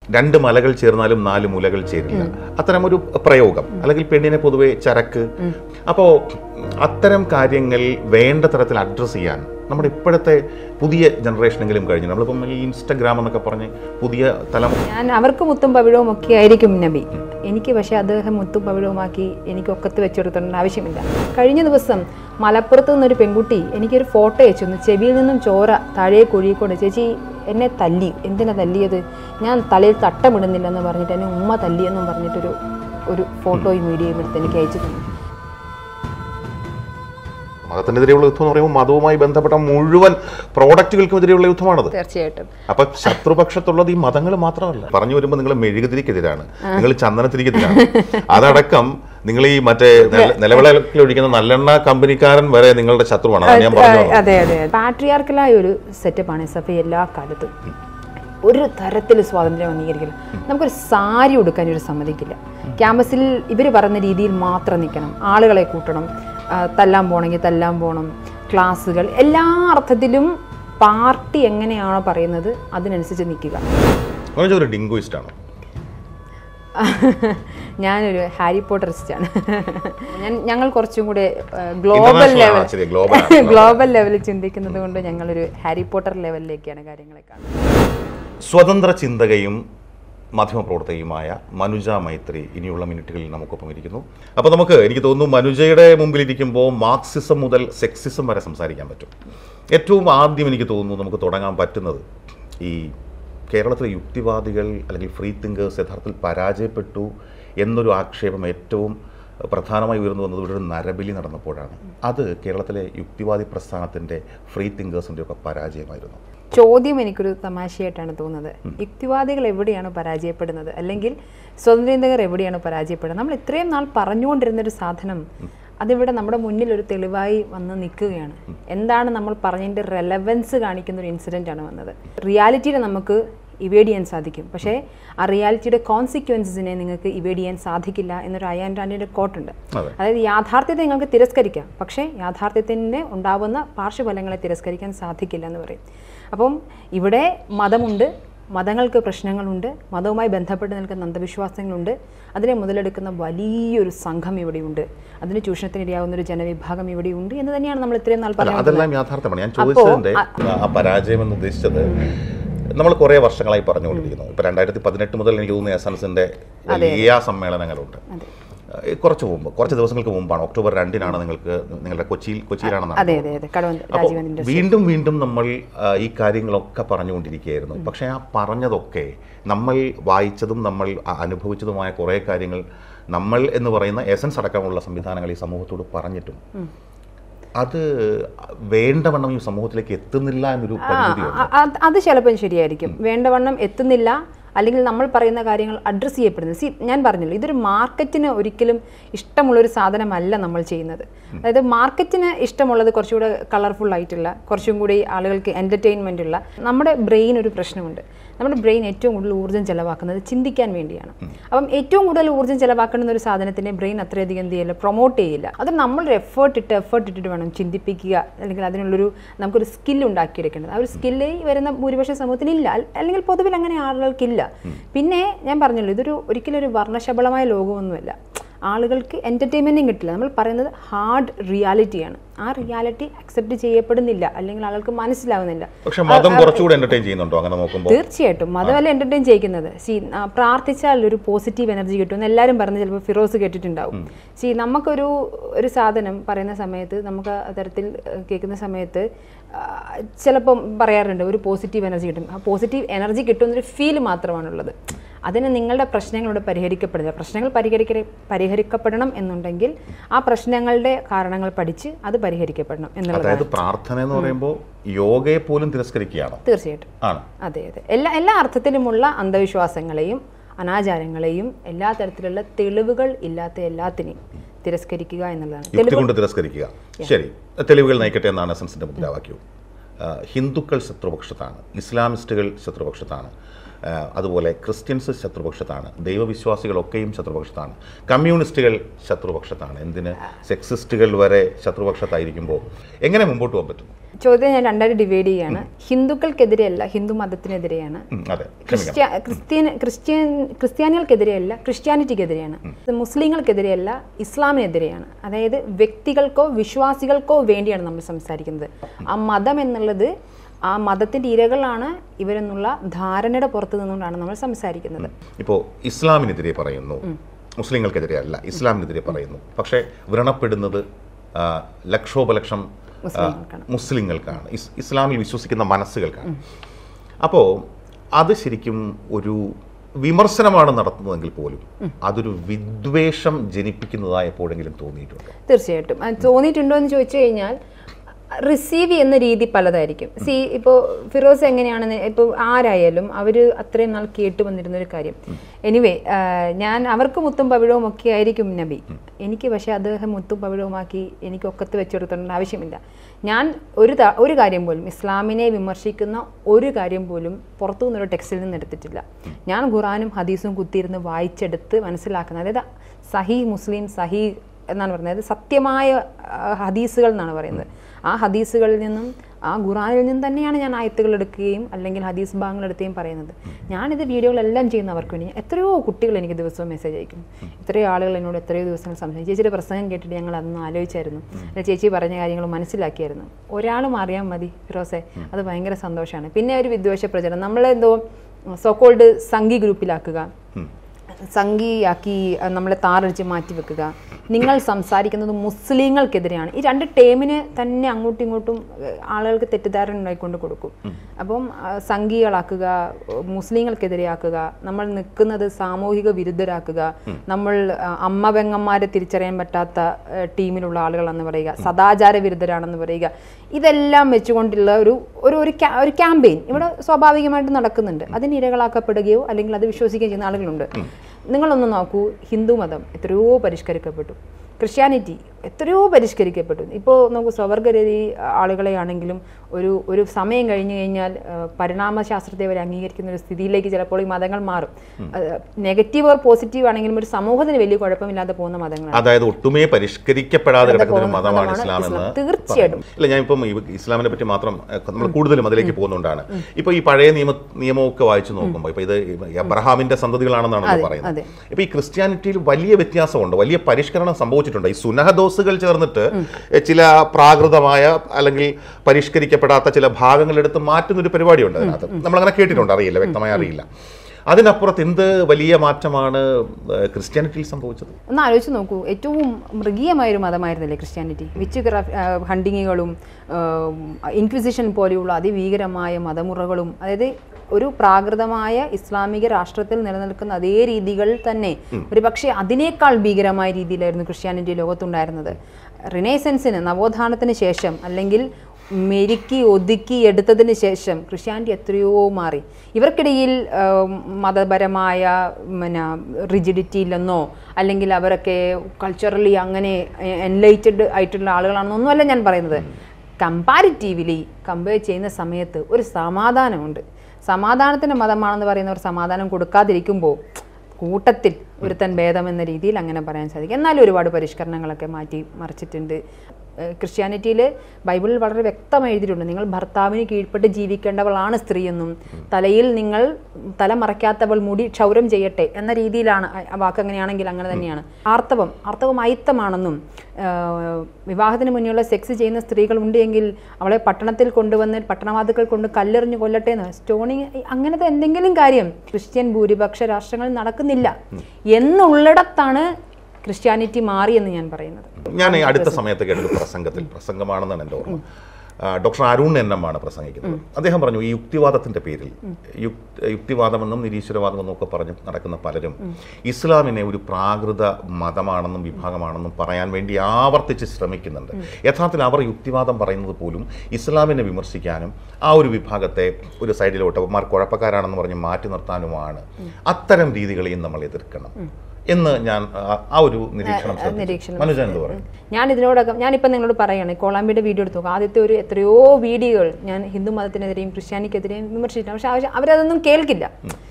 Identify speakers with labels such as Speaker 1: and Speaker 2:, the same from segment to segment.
Speaker 1: രണ്ട് മലകൾ ചേർന്നാലും നാല് മുലകൾ ചേരില്ല അത്തരം ഒരു പ്രയോഗം അല്ലെങ്കിൽ പെണ്ണിനെ പൊതുവെ ചരക്ക് അപ്പോൾ അത്തരം കാര്യങ്ങൾ വേണ്ട തരത്തിൽ അഡ്രസ്സ് ചെയ്യാൻ നമ്മുടെ ഇപ്പോഴത്തെ പുതിയ ജനറേഷനെങ്കിലും കഴിഞ്ഞു നമ്മളിപ്പം ഈ ഇൻസ്റ്റഗ്രാം എന്നൊക്കെ പറഞ്ഞ് പുതിയ തലമുറ
Speaker 2: ഞാൻ അവർക്ക് മുത്തും പവിഴവും ഒക്കെ ആയിരിക്കും നബി എനിക്ക് പക്ഷേ അദ്ദേഹം മുത്തും പവിഴവുമാക്കി എനിക്ക് ഒക്കത്ത് വെച്ചെടുത്തേണ്ട ആവശ്യമില്ല കഴിഞ്ഞ ദിവസം മലപ്പുറത്ത് നിന്നൊരു പെൺകുട്ടി എനിക്കൊരു ഫോട്ടോ അയച്ചു തന്നു ചെവിയിൽ നിന്നും ചോര താഴെ കുഴിക്കൊണ്ട് ചേച്ചി എന്നെ തല്ലി എന്തിനാ തല്ലിയത് ഞാൻ തലയിൽ തട്ടമിടുന്നില്ലെന്ന് പറഞ്ഞിട്ട് എന്നെ ഉമ്മ തല്ലിയെന്നും പറഞ്ഞിട്ടൊരു ഒരു ഫോട്ടോയും വീഡിയോയും എടുത്ത് എനിക്ക് അയച്ചു തന്നു
Speaker 1: മതത്തിനെതിരെയുള്ള യുദ്ധം എന്ന് പറയുമ്പോൾ മതവുമായി ബന്ധപ്പെട്ട മുഴുവൻ പ്രോഡക്റ്റുകൾക്കുമെതിരെയുള്ള യുദ്ധമാണത്
Speaker 2: തീർച്ചയായിട്ടും
Speaker 1: അപ്പൊ ശത്രുപക്ഷത്തുള്ളത് ഈ മതങ്ങൾ മാത്രമല്ല പറഞ്ഞു വരുമ്പോൾ നിങ്ങൾ മെഴുകുതിരിക്കെതിരാണ് നിങ്ങൾ ചന്ദനത്തിരിക്കെതിരാണ് അതടക്കം നിങ്ങൾ ഈ മറ്റേ നില- നിലവിളക്കിൽ ഒഴിക്കുന്ന നല്ലെണ്ണ കമ്പനിക്കാരൻ വരെ നിങ്ങളുടെ ശത്രുവാണ് അതാണ് ഞാൻ പറഞ്ഞു വന്നത്.
Speaker 2: അതെ അതെ പാട്രിയാർക്കലായ ഒരു സെറ്റപ്പാണ് എസ് എഫ് ഐ എല്ലാ കാലത്തും ഒരു തരത്തിൽ സ്വാതന്ത്ര്യം അംഗീകരിക്കില്ല നമുക്കൊരു സാരി ഉടുക്കാൻ ഒരു സമ്മതിക്കില്ല ക്യാമ്പസിൽ ഇവർ പറയുന്ന രീതിയിൽ മാത്രം നിൽക്കണം ആളുകളെ കൂട്ടണം ആ, തല്ലാൻ പോകണമെങ്കിൽ തല്ലാൻ പോകണം ക്ലാസ്സുകൾ എല്ലാ അർത്ഥത്തിലും പാർട്ടി എങ്ങനെയാണോ പറയുന്നത് അതിനനുസരിച്ച് നിൽക്കുക
Speaker 1: മനോജ് ഒരു ഡിങ്കോയിസ്റ്റ് ആണ്
Speaker 2: ഞാനൊരു ഹാരി പോട്ടറിസ്റ്റാണ് ഞാൻ ഞങ്ങൾ കുറച്ചും കൂടെ ഗ്ലോബൽ
Speaker 1: International
Speaker 2: ലെവൽ
Speaker 1: ആണ്, ശരി, global ആണ്.
Speaker 2: ഗ്ലോബൽ ലെവലിൽ ചിന്തിക്കുന്നത് കൊണ്ട് ഞങ്ങളൊരു ഹാരി പോട്ടർ ലെവലിലേക്കാണ് കാര്യങ്ങളെ കാണുന്നത്
Speaker 1: സ്വതന്ത്ര ചിന്തകയും മാധ്യമപ്രവർത്തകയുമായ മനുജ മൈത്രി ഇനിയുള്ള മിനിറ്റുകളിൽ നമുക്കൊപ്പം ഇരിക്കുന്നു അപ്പോൾ നമുക്ക് എനിക്ക് തോന്നുന്നു മനുജയുടെ മുമ്പിൽ ഇരിക്കുമ്പോൾ മാർക്സിസം മുതൽ സെക്സിസം വരെ സംസാരിക്കാൻ പറ്റും ഏറ്റവും ആദ്യം എനിക്ക് തോന്നുന്നു നമുക്ക് തുടങ്ങാൻ പറ്റുന്നത് ഈ കേരളത്തിലെ യുക്തിവാദികൾ അല്ലെങ്കിൽ ഫ്രീ തിങ്കേഴ്സ് യഥാർത്ഥത്തിൽ പരാജയപ്പെട്ടു എന്നൊരു ആക്ഷേപം ഏറ്റവും പ്രധാനമായി ഉയർന്നു വന്നത് ഇവിടെ ഒരു നരബലി നടന്നപ്പോഴാണ് അത് കേരളത്തിലെ യുക്തിവാദി പ്രസ്ഥാനത്തിൻ്റെ ഫ്രീ തിങ്കേഴ്സിൻ്റെ ഒക്കെ പരാജയമായിരുന്നു
Speaker 2: ചോദ്യം എനിക്കൊരു തമാശയായിട്ടാണ് തോന്നുന്നത് യുക്തിവാദികൾ എവിടെയാണ് പരാജയപ്പെടുന്നത് അല്ലെങ്കിൽ സ്വതന്ത്രചിന്തകർ എവിടെയാണ് പരാജയപ്പെടുന്നത് നമ്മൾ ഇത്രയും നാൾ പറഞ്ഞുകൊണ്ടിരുന്നൊരു സാധനം അതിവിടെ നമ്മുടെ മുന്നിൽ ഒരു തെളിവായി വന്ന് നിൽക്കുകയാണ് എന്താണ് നമ്മൾ പറഞ്ഞതിൻ്റെ റെലവൻസ് കാണിക്കുന്ന ഒരു ഇൻസിഡൻ്റ് ആണ് വന്നത് റിയാലിറ്റിയിൽ നമുക്ക് ഇവേഡ് ചെയ്യാൻ സാധിക്കും പക്ഷേ ആ റിയാലിറ്റിയുടെ കോൺസിക്വൻസിനെ നിങ്ങൾക്ക് ഇവേഡ് ചെയ്യാൻ സാധിക്കില്ല എന്നൊരു അയാൻ റാൻഡിൻ്റെ കോട്ടുണ്ട്
Speaker 1: അതെ.
Speaker 2: അതായത് യാഥാർത്ഥ്യത്തെ നിങ്ങൾക്ക് തിരസ്കരിക്കാം പക്ഷേ യാഥാർത്ഥ്യത്തിന് ഉണ്ടാവുന്ന പാർശ്വഫലങ്ങളെ തിരസ്കരിക്കാൻ സാധിക്കില്ല എന്ന് പറയും അപ്പം ഇവിടെ മതമുണ്ട് മതങ്ങൾക്ക് പ്രശ്നങ്ങളുണ്ട് മതവുമായി ബന്ധപ്പെട്ട് നിൽക്കുന്ന അന്ധവിശ്വാസങ്ങളുണ്ട് അതിനെ മുതലെടുക്കുന്ന വലിയൊരു സംഘം ഇവിടെയുണ്ട് അതിന് ചൂഷണത്തിനിടയാവുന്ന ഒരു ജനവിഭാഗം ഇവിടെയുണ്ട് എന്ന് തന്നെയാണ് നമ്മൾ ഇത്രയും നാൾ
Speaker 1: അല്ല
Speaker 2: പറയുന്നത്
Speaker 1: അതെല്ലാം യാഥാർത്ഥ്യമാണ് ഞാൻ ചോദിച്ചതിന്റെ ആ പരാജയം എന്ന് ഉദ്ദേശിച്ചത് നമ്മൾ കുറേ വർഷങ്ങളായി പറഞ്ഞുകൊണ്ടിരിക്കുന്നു ഇപ്പൊ രണ്ടായിരത്തി പതിനെട്ട് മുതൽ എനിക്ക് തോന്നുന്നു എസൻസിന്റെ വലിയ സമ്മേളനങ്ങളുണ്ട് ഏഹ് കുറച്ച് മുമ്പ് കുറച്ച് ദിവസങ്ങൾക്ക് മുമ്പാണ് ഒക്ടോബർ രണ്ടിനാണ് നിങ്ങൾക്ക് നിങ്ങളുടെ കൊച്ചിയിൽ കൊച്ചിയിലാണ്
Speaker 2: അതെ അതെ അതെ കടവന്ത്
Speaker 1: അപ്പോൾ
Speaker 2: രാജീവൻ
Speaker 1: വീണ്ടും വീണ്ടും നമ്മൾ ആ, ഈ കാര്യങ്ങളൊക്കെ പറഞ്ഞുകൊണ്ടിരിക്കുകയായിരുന്നു പക്ഷേ ആ പറഞ്ഞതൊക്കെ നമ്മൾ വായിച്ചതും നമ്മൾ അ- അനുഭവിച്ചതുമായ കുറേ കാര്യങ്ങൾ നമ്മൾ എന്ന് പറയുന്ന എസൻസ് അടക്കമുള്ള സംവിധാനങ്ങൾ ഈ സമൂഹത്തോട് പറഞ്ഞിട്ടും അത് വേണ്ടവണ്ണം ഈ സമൂഹത്തിലേക്ക് എത്തുന്നില്ല എന്നൊരു പരിമിതിയുണ്ട്
Speaker 2: അ- അത് അത് ചിലപ്പം ശരിയായിരിക്കും വേണ്ടവണ്ണം എത്തുന്നില്ല അല്ലെങ്കിൽ നമ്മൾ പറയുന്ന കാര്യങ്ങൾ അഡ്രസ്സ് ചെയ്യപ്പെടുന്നത് സി ഞാൻ പറഞ്ഞല്ലോ ഇതൊരു മാർക്കറ്റിന് ഒരിക്കലും ഇഷ്ടമുള്ളൊരു സാധനമല്ല നമ്മൾ ചെയ്യുന്നത് അതായത് മാർക്കറ്റിന് ഇഷ്ടമുള്ളത് കുറച്ചുകൂടെ കളർഫുൾ ആയിട്ടുള്ള കുറച്ചും കൂടി ആളുകൾക്ക് എൻ്റർടൈൻമെൻ്റ് ഉള്ള നമ്മുടെ ബ്രെയിൻ ഒരു പ്രശ്നമുണ്ട് നമ്മുടെ ബ്രെയിൻ ഏറ്റവും കൂടുതൽ ഊർജ്ജം ചെലവാക്കുന്നത് ചിന്തിക്കാൻ വേണ്ടിയാണ് അപ്പം ഏറ്റവും കൂടുതൽ ഊർജ്ജം ചെലവാക്കുന്ന ഒരു സാധനത്തിനെ ബ്രെയിൻ അത്രയധികം എന്ത് ചെയ്യില്ല പ്രൊമോട്ട് ചെയ്യില്ല അത് നമ്മളൊരു എഫേർട്ട് ഇട്ട് എഫേർട്ട് ഇട്ടിട്ട് വേണം ചിന്തിപ്പിക്കുക അല്ലെങ്കിൽ അതിനുള്ളൊരു നമുക്കൊരു സ്കിൽ ഉണ്ടാക്കിയെടുക്കേണ്ടത് ആ ഒരു സ്കില്ല് വരുന്ന ഭൂരിപക്ഷ സമൂഹത്തിന് ഇല്ല അൽ- അല്ലെങ്കിൽ പൊതുവിൽ അങ്ങനെ ആളുകൾക്കില്ല പിന്നെ ഞാൻ പറഞ്ഞല്ലോ ഇതൊരു ഒരിക്കലും ഒരു വർണ്ണശബളമായ ലോകമൊന്നുമല്ല ആളുകൾക്ക് എൻ്റർടൈൻമെൻറ്റും കിട്ടില്ല നമ്മൾ പറയുന്നത് ഹാർഡ് റിയാലിറ്റിയാണ് ആ റിയാലിറ്റി അക്സെപ്റ്റ് ചെയ്യപ്പെടുന്നില്ല അല്ലെങ്കിൽ ആളുകൾക്ക് മനസ്സിലാവുന്നില്ല
Speaker 1: പക്ഷെ മതം കുറച്ചുകൂടെ എന്റർടൈൻ ചെയ്യുന്നുണ്ടോ അങ്ങനെ നോക്കുമ്പോൾ
Speaker 2: തീർച്ചയായിട്ടും മതമല്ല എന്റർടൈൻ ചെയ്യിക്കുന്നത് സി പ്രാർത്ഥിച്ചാൽ ഒരു പോസിറ്റീവ് എനർജി കിട്ടും എന്ന് എല്ലാവരും പറഞ്ഞ് ചിലപ്പോൾ ഫിറോസ് കേട്ടിട്ടുണ്ടാവും സി നമുക്കൊരു ഒരു സാധനം പറയുന്ന സമയത്ത് നമുക്ക് തരത്തിൽ ഏഹ്, കേൾക്കുന്ന സമയത്ത് ആ, ചിലപ്പം പറയാറുണ്ട് ഒരു പോസിറ്റീവ് എനർജി കിട്ടും ആ പോസിറ്റീവ് എനർജി കിട്ടുന്നൊരു ഫീൽ മാത്രമാണുള്ളത് അതിന് നിങ്ങളുടെ പ്രശ്നങ്ങളോട് പരിഹരിക്കപ്പെടുന്നില്ല പ്രശ്നങ്ങൾ പരിഹരിക്ക പരിഹരിക്കപ്പെടണം എന്നുണ്ടെങ്കിൽ ആ പ്രശ്നങ്ങളുടെ കാരണങ്ങൾ പഠിച്ച് അത് പരിഹരിക്കപ്പെടണം എന്നുള്ളതാണ്
Speaker 1: അതായത് പ്രാർത്ഥന എന്ന് പറയുമ്പോൾ യോഗയെ പോലും തിരസ്കരിക്കുകയാണ്
Speaker 2: തീർച്ചയായിട്ടും
Speaker 1: ആണ്
Speaker 2: അതെ അതെ എല്ലാ എല്ലാ അർത്ഥത്തിലുമുള്ള അന്ധവിശ്വാസങ്ങളെയും അനാചാരങ്ങളെയും എല്ലാ തരത്തിലുള്ള തെളിവുകൾ ഇല്ലാത്ത എല്ലാത്തിനെയും തിരസ്കരിക്കുക എന്നുള്ളതാണ്
Speaker 1: യുക്തി കൊണ്ട് തിരസ്കരിക്കുക ശരി തെളിവുകൾ നയിക്കട്ടെ എന്നാണ് എസൻസിന്റെ മുദ്രാവാക്യവും ആ, ഹിന്ദുക്കൾ ശത്രുപക്ഷത്താണ് ഇസ്ലാമിസ്റ്റുകൾ ശത്രുപക്ഷത്താണ് ആ, അതുപോലെ ക്രിസ്ത്യൻസ് ശത്രുപക്ഷത്താണ് ദൈവവിശ്വാസികളൊക്കെയും ശത്രുപക്ഷത്താണ് കമ്മ്യൂണിസ്റ്റുകൾ ശത്രുപക്ഷത്താണ് എന്തിന് സെക്സിസ്റ്റുകൾ വരെ ശത്രുപക്ഷത്തായിരിക്കുമ്പോൾ എങ്ങനെ മുമ്പോട്ട് പോകാൻ പറ്റും
Speaker 2: ചോദ്യം ഞാൻ രണ്ടായിട്ട് ഡിവൈഡ് ചെയ്യാണ് ഹിന്ദുക്കൾക്കെതിരെയല്ല ഹിന്ദു മതത്തിനെതിരെയാണ്
Speaker 1: ഉം, അതെ ക്ഷമിക്കണം
Speaker 2: ക്രിസ്ത്യ ക്രിസ്ത്യൻ ക്രിസ്ത്യൻ ക്രിസ്ത്യാനികൾക്കെതിരെയല്ല ക്രിസ്ത്യാനിറ്റിക്കെതിരെയാണ് മുസ്ലിങ്ങൾക്കെതിരെയല്ല ഇസ്ലാമിനെതിരെയാണ് അതായത് വ്യക്തികൾക്കോ വിശ്വാസികൾക്കോ വേണ്ടിയാണ് നമ്മൾ സംസാരിക്കുന്നത് ആ മതം എന്നുള്ളത് ആ മതത്തിന്റെ ഇരകളാണ് ഇവരെന്നുള്ള ധാരണയുടെ പുറത്തു നിന്നുകൊണ്ടാണ് നമ്മൾ സംസാരിക്കുന്നത്
Speaker 1: ഇപ്പോൾ ഇസ്ലാമിനെതിരെ പറയുന്നു മുസ്ലിങ്ങൾക്കെതിരെ അല്ല ഇസ്ലാമിനെതിരെ പറയുന്നു പക്ഷേ വ്രണപ്പെടുന്നത് ആ, ലക്ഷോപലക്ഷം ആ,
Speaker 2: മുസ്ലിങ്ങൾക്കാണ്.
Speaker 1: മുസ്ലിങ്ങൾക്കാണ് ഇസ് ഇസ്ലാമിൽ വിശ്വസിക്കുന്ന മനസ്സുകൾക്കാണ് അപ്പോൾ അത് ശരിക്കും ഒരു വിമർശനമാണ് നടത്തുന്നതെങ്കിൽ പോലും അതൊരു വിദ്വേഷം ജനിപ്പിക്കുന്നതായി എപ്പോഴെങ്കിലും തോന്നിയിട്ടുണ്ടോ
Speaker 2: തീർച്ചയായിട്ടും അത് തോന്നിയിട്ടുണ്ടോ എന്ന് ചോദിച്ചു കഴിഞ്ഞാൽ റിസീവ് ചെയ്യുന്ന രീതി പലതായിരിക്കും സി ഇപ്പോൾ ഫിറോസ് എങ്ങനെയാണെന്ന് ഇപ്പോൾ ആരായാലും അവർ അത്രയും നാൾ കേട്ട് വന്നിരുന്ന ഒരു കാര്യം എനിവേ ഞാൻ അവർക്ക് മുത്തും പവിഴവും ഒക്കെ ആയിരിക്കും നബി എനിക്ക് പക്ഷേ അദ്ദേഹം മുത്തും പവിഴവുമാക്കി എനിക്ക് ഒക്കത്ത് വെച്ചെടുത്തേണ്ട ആവശ്യമില്ല ഞാൻ ഒരു ത- ഒരു കാര്യം പോലും ഇസ്ലാമിനെ വിമർശിക്കുന്ന ഒരു കാര്യം പോലും പുറത്തു നിന്നൊരു ടെക്സ്റ്റിൽ നിന്ന് എടുത്തിട്ടില്ല ഞാൻ ഖുറാനും ഹദീസും കുത്തിയിരുന്ന് വായിച്ചെടുത്ത് മനസ്സിലാക്കുന്നത് അതായത് സഹി മുസ്ലിം സഹി എന്നാണ് പറയുന്നത് അത് സത്യമായ ആ, ഹദീസുകൾ എന്നാണ് പറയുന്നത് ആ ഹദീസുകളിൽ നിന്നും ആ ഖുറാനിൽ നിന്നും തന്നെയാണ് ഞാൻ ആയത്തുകൾ എടുക്കുകയും അല്ലെങ്കിൽ ഹദീസ് ഭാഗങ്ങൾ എടുക്കുകയും പറയുന്നത് ഞാനിത് വീഡിയോകളെല്ലാം ചെയ്യുന്ന അവർക്ക് വേണ്ടി എത്രയോ കുട്ടികൾ എനിക്ക് ദിവസവും മെസ്സേജ് അയക്കും എത്രയോ ആളുകൾ എന്നോട് എത്രയോ ദിവസങ്ങൾ സംസാരിക്കും ചേച്ചിയുടെ പ്രസംഗം കേട്ടിട്ട് ഞങ്ങൾ അന്ന് ആലോചിച്ചായിരുന്നു അല്ല ചേച്ചി പറഞ്ഞ കാര്യങ്ങൾ മനസ്സിലാക്കിയായിരുന്നു ഒരാളും അറിയാൻ മതി ഫിറോസെ അത് ഭയങ്കര സന്തോഷമാണ് പിന്നെ ഒരു വിദ്വേഷ പ്രചരണം നമ്മളെന്തോ സോക്കോൾഡ് സംഘി ഗ്രൂപ്പിലാക്കുക സംഘിയാക്കി അഹ് നമ്മളെ താറടിച്ച് മാറ്റി വെക്കുക നിങ്ങൾ സംസാരിക്കുന്നത് മുസ്ലിങ്ങൾക്കെതിരെയാണ് ഈ രണ്ട് ടേമിന് തന്നെ അങ്ങോട്ടും ഇങ്ങോട്ടും അഹ് ആളുകൾക്ക് തെറ്റിദ്ധാരണ ഉണ്ടായിക്കൊണ്ട് കൊടുക്കും അപ്പം അഹ് സംഘികളാക്കുക അഹ് മുസ്ലിങ്ങൾക്കെതിരെയാക്കുക നമ്മൾ നിൽക്കുന്നത് സാമൂഹിക വിരുദ്ധരാക്കുക നമ്മൾ അഹ് അമ്മ പെങ്ങന്മാരെ തിരിച്ചറിയാൻ പറ്റാത്ത അഹ് ടീമിലുള്ള ആളുകളെന്ന് പറയുക സദാചാര വിരുദ്ധരാണെന്ന് പറയുക ഇതെല്ലാം വെച്ചുകൊണ്ടുള്ള ഒരു ഒരു ഒരു ക്യാ- ഒരു ക്യാമ്പയിൻ ഇവിടെ സ്വാഭാവികമായിട്ട് നടക്കുന്നുണ്ട് അതിന് ഇരകളാക്കപ്പെടുകയോ അല്ലെങ്കിൽ അത് വിശ്വസിക്കുകയോ ചെയ്യുന്ന ആളുകളുണ്ട് നിങ്ങളൊന്ന് നോക്കൂ ഹിന്ദു മതം എത്രയോ പരിഷ്കരിക്കപ്പെട്ടു ക്രിസ്ത്യാനിറ്റി എത്രയോ പരിഷ്കരിക്കപ്പെട്ടു ഇപ്പോൾ നോക്കൂ സ്വവർഗരതി ആളുകളെ ആണെങ്കിലും ഒരു ഒരു സമയം കഴിഞ്ഞു കഴിഞ്ഞാൽ ആ, പരിണാമശാസ്ത്രത്തെ വരെ അംഗീകരിക്കുന്ന ഒരു സ്ഥിതിയിലേക്ക് ചിലപ്പോൾ ഈ മതങ്ങൾ മാറും നെഗറ്റീവ് ഓർ പോസിറ്റീവ് ആണെങ്കിലും ഒരു സമൂഹത്തിന് വലിയ കുഴപ്പമില്ലാതെ പോകുന്ന മതങ്ങളാണ്
Speaker 1: അതായത് ഒട്ടുമേ പരിഷ്കരിക്കപ്പെടാതെ കിടക്കുന്ന ഒരു
Speaker 2: പോകുന്ന
Speaker 1: മതമാണ്
Speaker 2: മതമാണ്
Speaker 1: ഇസ്ലാം എന്ന്
Speaker 2: ഇസ്ലാം. തീർച്ചയായിട്ടും.
Speaker 1: പറയുന്നു. ഇല്ല ഞാൻ ഇപ്പം ഈ ഇസ്ലാമിനെ പറ്റി മാത്രം ഏഹ്, നമ്മൾ കൂടുതലും അതിലേക്ക് പോകുന്നതുകൊണ്ടാണ് ഇപ്പൊ ഈ പഴയ നിയമ നിയമമൊക്കെ വായിച്ചു നോക്കുമ്പോൾ ഇപ്പൊ ഇത് ഈ അബ്രഹാമിന്റെ സന്തതികളാണെന്നാണ് പറയുന്നത്
Speaker 2: അതെ.
Speaker 1: ഇപ്പൊ ഈ ക്രിസ്ത്യാനിറ്റിയിൽ വലിയ വ്യത്യാസമുണ്ട് വലിയ പരിഷ്കരണം സംഭവിച്ചിട്ടുണ്ട് ഈ സുനഹദോസുകൾ ചേർന്നിട്ട് ഏഹ്, ചില പ്രാകൃതമായ അല്ലെങ്കിൽ പരിഷ്കരിക്കപ്പെടാത്ത ചില ഭാഗങ്ങൾ എടുത്ത് മാറ്റുന്ന ഒരു പരിപാടിയുണ്ട് അതിനകത്ത് നമ്മളങ്ങനെ കേട്ടിട്ടുണ്ട് അറിയില്ല വ്യക്തമായി അറിയില്ല അതിനപ്പുറത്ത് എന്ത് വലിയ മാറ്റമാണ് ഏഹ്, ക്രിസ്ത്യാനിറ്റിയിൽ സംഭവിച്ചത്
Speaker 2: ഒന്ന് ആലോചിച്ച് നോക്കൂ ഏറ്റവും മൃഗീയമായ ഒരു മതമായിരുന്നില്ലേ ക്രിസ്ത്യാനിറ്റി വിച്ച് ഹണ്ടിങ്ങുകളും ഇൻക്വിസിഷൻ പോലെയുള്ള അതിഭീകരമായ മതമുറകളും അതായത് ഒരു പ്രാകൃതമായ ഇസ്ലാമിക രാഷ്ട്രത്തിൽ നിലനിൽക്കുന്ന അതേ രീതികൾ തന്നെ ഒരു പക്ഷേ അതിനേക്കാൾ ഭീകരമായ രീതിയിലായിരുന്നു ക്രിസ്ത്യാനിറ്റി ലോകത്തുണ്ടായിരുന്നത് റിനേസൻസിന് നവോത്ഥാനത്തിന് ശേഷം അല്ലെങ്കിൽ മെരുക്കി ഒതുക്കി എടുത്തതിന് ശേഷം ക്രിസ്ത്യാനിറ്റി എത്രയോ മാറി ഇവർക്കിടയിൽ ആ, മതപരമായ പിന്നെ റിജിഡിറ്റി ഇല്ലെന്നോ അല്ലെങ്കിൽ അവരൊക്കെ കൾച്ചറലി അങ്ങനെ എൻലൈറ്റഡ് ആയിട്ടുള്ള ആളുകളാണെന്നൊന്നുമല്ല ഞാൻ പറയുന്നത് കമ്പാരിറ്റീവ്ലി കമ്പയർ ചെയ്യുന്ന സമയത്ത് ഒരു സമാധാനമുണ്ട് സമാധാനത്തിൻ്റെ മതമാണെന്ന് പറയുന്നവർ സമാധാനം കൊടുക്കാതിരിക്കുമ്പോൾ കൂട്ടത്തിൽ ഒരുത്തൻ ഭേദം എന്ന രീതിയിൽ അങ്ങനെ പറയാൻ സാധിക്കും എന്നാലും ഒരുപാട് പരിഷ്കരണങ്ങളൊക്കെ മാറ്റി മറിച്ചിട്ടുണ്ട് ക്രിസ്ത്യാനിറ്റിയിൽ ബൈബിളിൽ വളരെ വ്യക്തമായി എഴുതിയിട്ടുണ്ട് നിങ്ങൾ ഭർത്താവിന് കീഴ്പ്പെട്ട് ജീവിക്കേണ്ടവളാണ് സ്ത്രീയെന്നും തലയിൽ നിങ്ങൾ തല മറയ്ക്കാത്തവൾ മുടി ക്ഷൗരം ചെയ്യട്ടെ എന്ന രീതിയിലാണ് ആ- ആ വാക്ക് അങ്ങനെയാണെങ്കിൽ അങ്ങനെ തന്നെയാണ് ആർത്തവം ആർത്തവം അയിത്തമാണെന്നും ആ, വിവാഹത്തിന് മുന്നേയുള്ള സെക്സ് ചെയ്യുന്ന സ്ത്രീകൾ ഉണ്ട് എങ്കിൽ അവളെ പട്ടണത്തിൽ കൊണ്ടുവന്ന് പട്ടണവാദികൾ കൊണ്ട് കല്ലെറിഞ്ഞ് കൊല്ലട്ടെ എന്ന് സ്റ്റോണിങ് അങ്ങനത്തെ എന്തെങ്കിലും കാര്യം ക്രിസ്ത്യൻ ഭൂരിപക്ഷ രാഷ്ട്രങ്ങളിൽ നടക്കുന്നില്ല എന്നുള്ളിടത്താണ് ക്രിസ്ത്യാനിറ്റി മാറിയെന്ന് ഞാൻ പറയുന്നത്
Speaker 1: ഞാൻ ഈ അടുത്ത സമയത്ത് കേട്ടൊരു പ്രസംഗത്തിൽ പ്രസംഗമാണെന്നാണ് എൻ്റെ ഓർമ്മ ആ, ഡോക്ടർ അരുൺ എൻ എം ആണ് പ്രസംഗിക്കുന്നത് അദ്ദേഹം പറഞ്ഞു ഈ യുക്തിവാദത്തിന്റെ പേരിൽ യുക്- യുക്തിവാദമെന്നും നിരീശ്വരവാദമെന്നും ഒക്കെ പറഞ്ഞ് നടക്കുന്ന പലരും ഇസ്ലാമിനെ ഒരു പ്രാകൃത മതമാണെന്നും വിഭാഗമാണെന്നും പറയാൻ വേണ്ടി ആവർത്തിച്ച് ശ്രമിക്കുന്നുണ്ട് യഥാർത്ഥത്തിൽ അവർ യുക്തിവാദം പറയുന്നത് പോലും ഇസ്ലാമിനെ വിമർശിക്കാനും ആ ഒരു വിഭാഗത്തെ ഒരു സൈഡിലോട്ട് അവന്മാർ കുഴപ്പക്കാരാണെന്ന് പറഞ്ഞ് മാറ്റി നിർത്താനുമാണ് അത്തരം രീതികളെയും നമ്മൾ എതിർക്കണം എന്ന് ഞാൻ ആ- ആ ഒരു നിരീക്ഷണം ശ്രദ്ധിച്ചു.
Speaker 2: നിരീക്ഷണം
Speaker 1: മനുജ എന്ത് പറയും
Speaker 2: ഞാൻ ഇതിനോടൊക്കെ ഞാനിപ്പോൾ നിങ്ങളോട് പറയുകയാണ് കോളാമ്പിയുടെ വീഡിയോ എടുത്തു നോക്കുക ആദ്യത്തെ ഒരു എത്രയോ വീഡിയോകൾ ഞാൻ ഹിന്ദു മതത്തിനെതിരെയും ക്രിസ്ത്യാനിക്കെതിരെയും വിമർശിച്ചിട്ടുണ്ട് പക്ഷെ അവർ അവരതൊന്നും കേൾക്കില്ല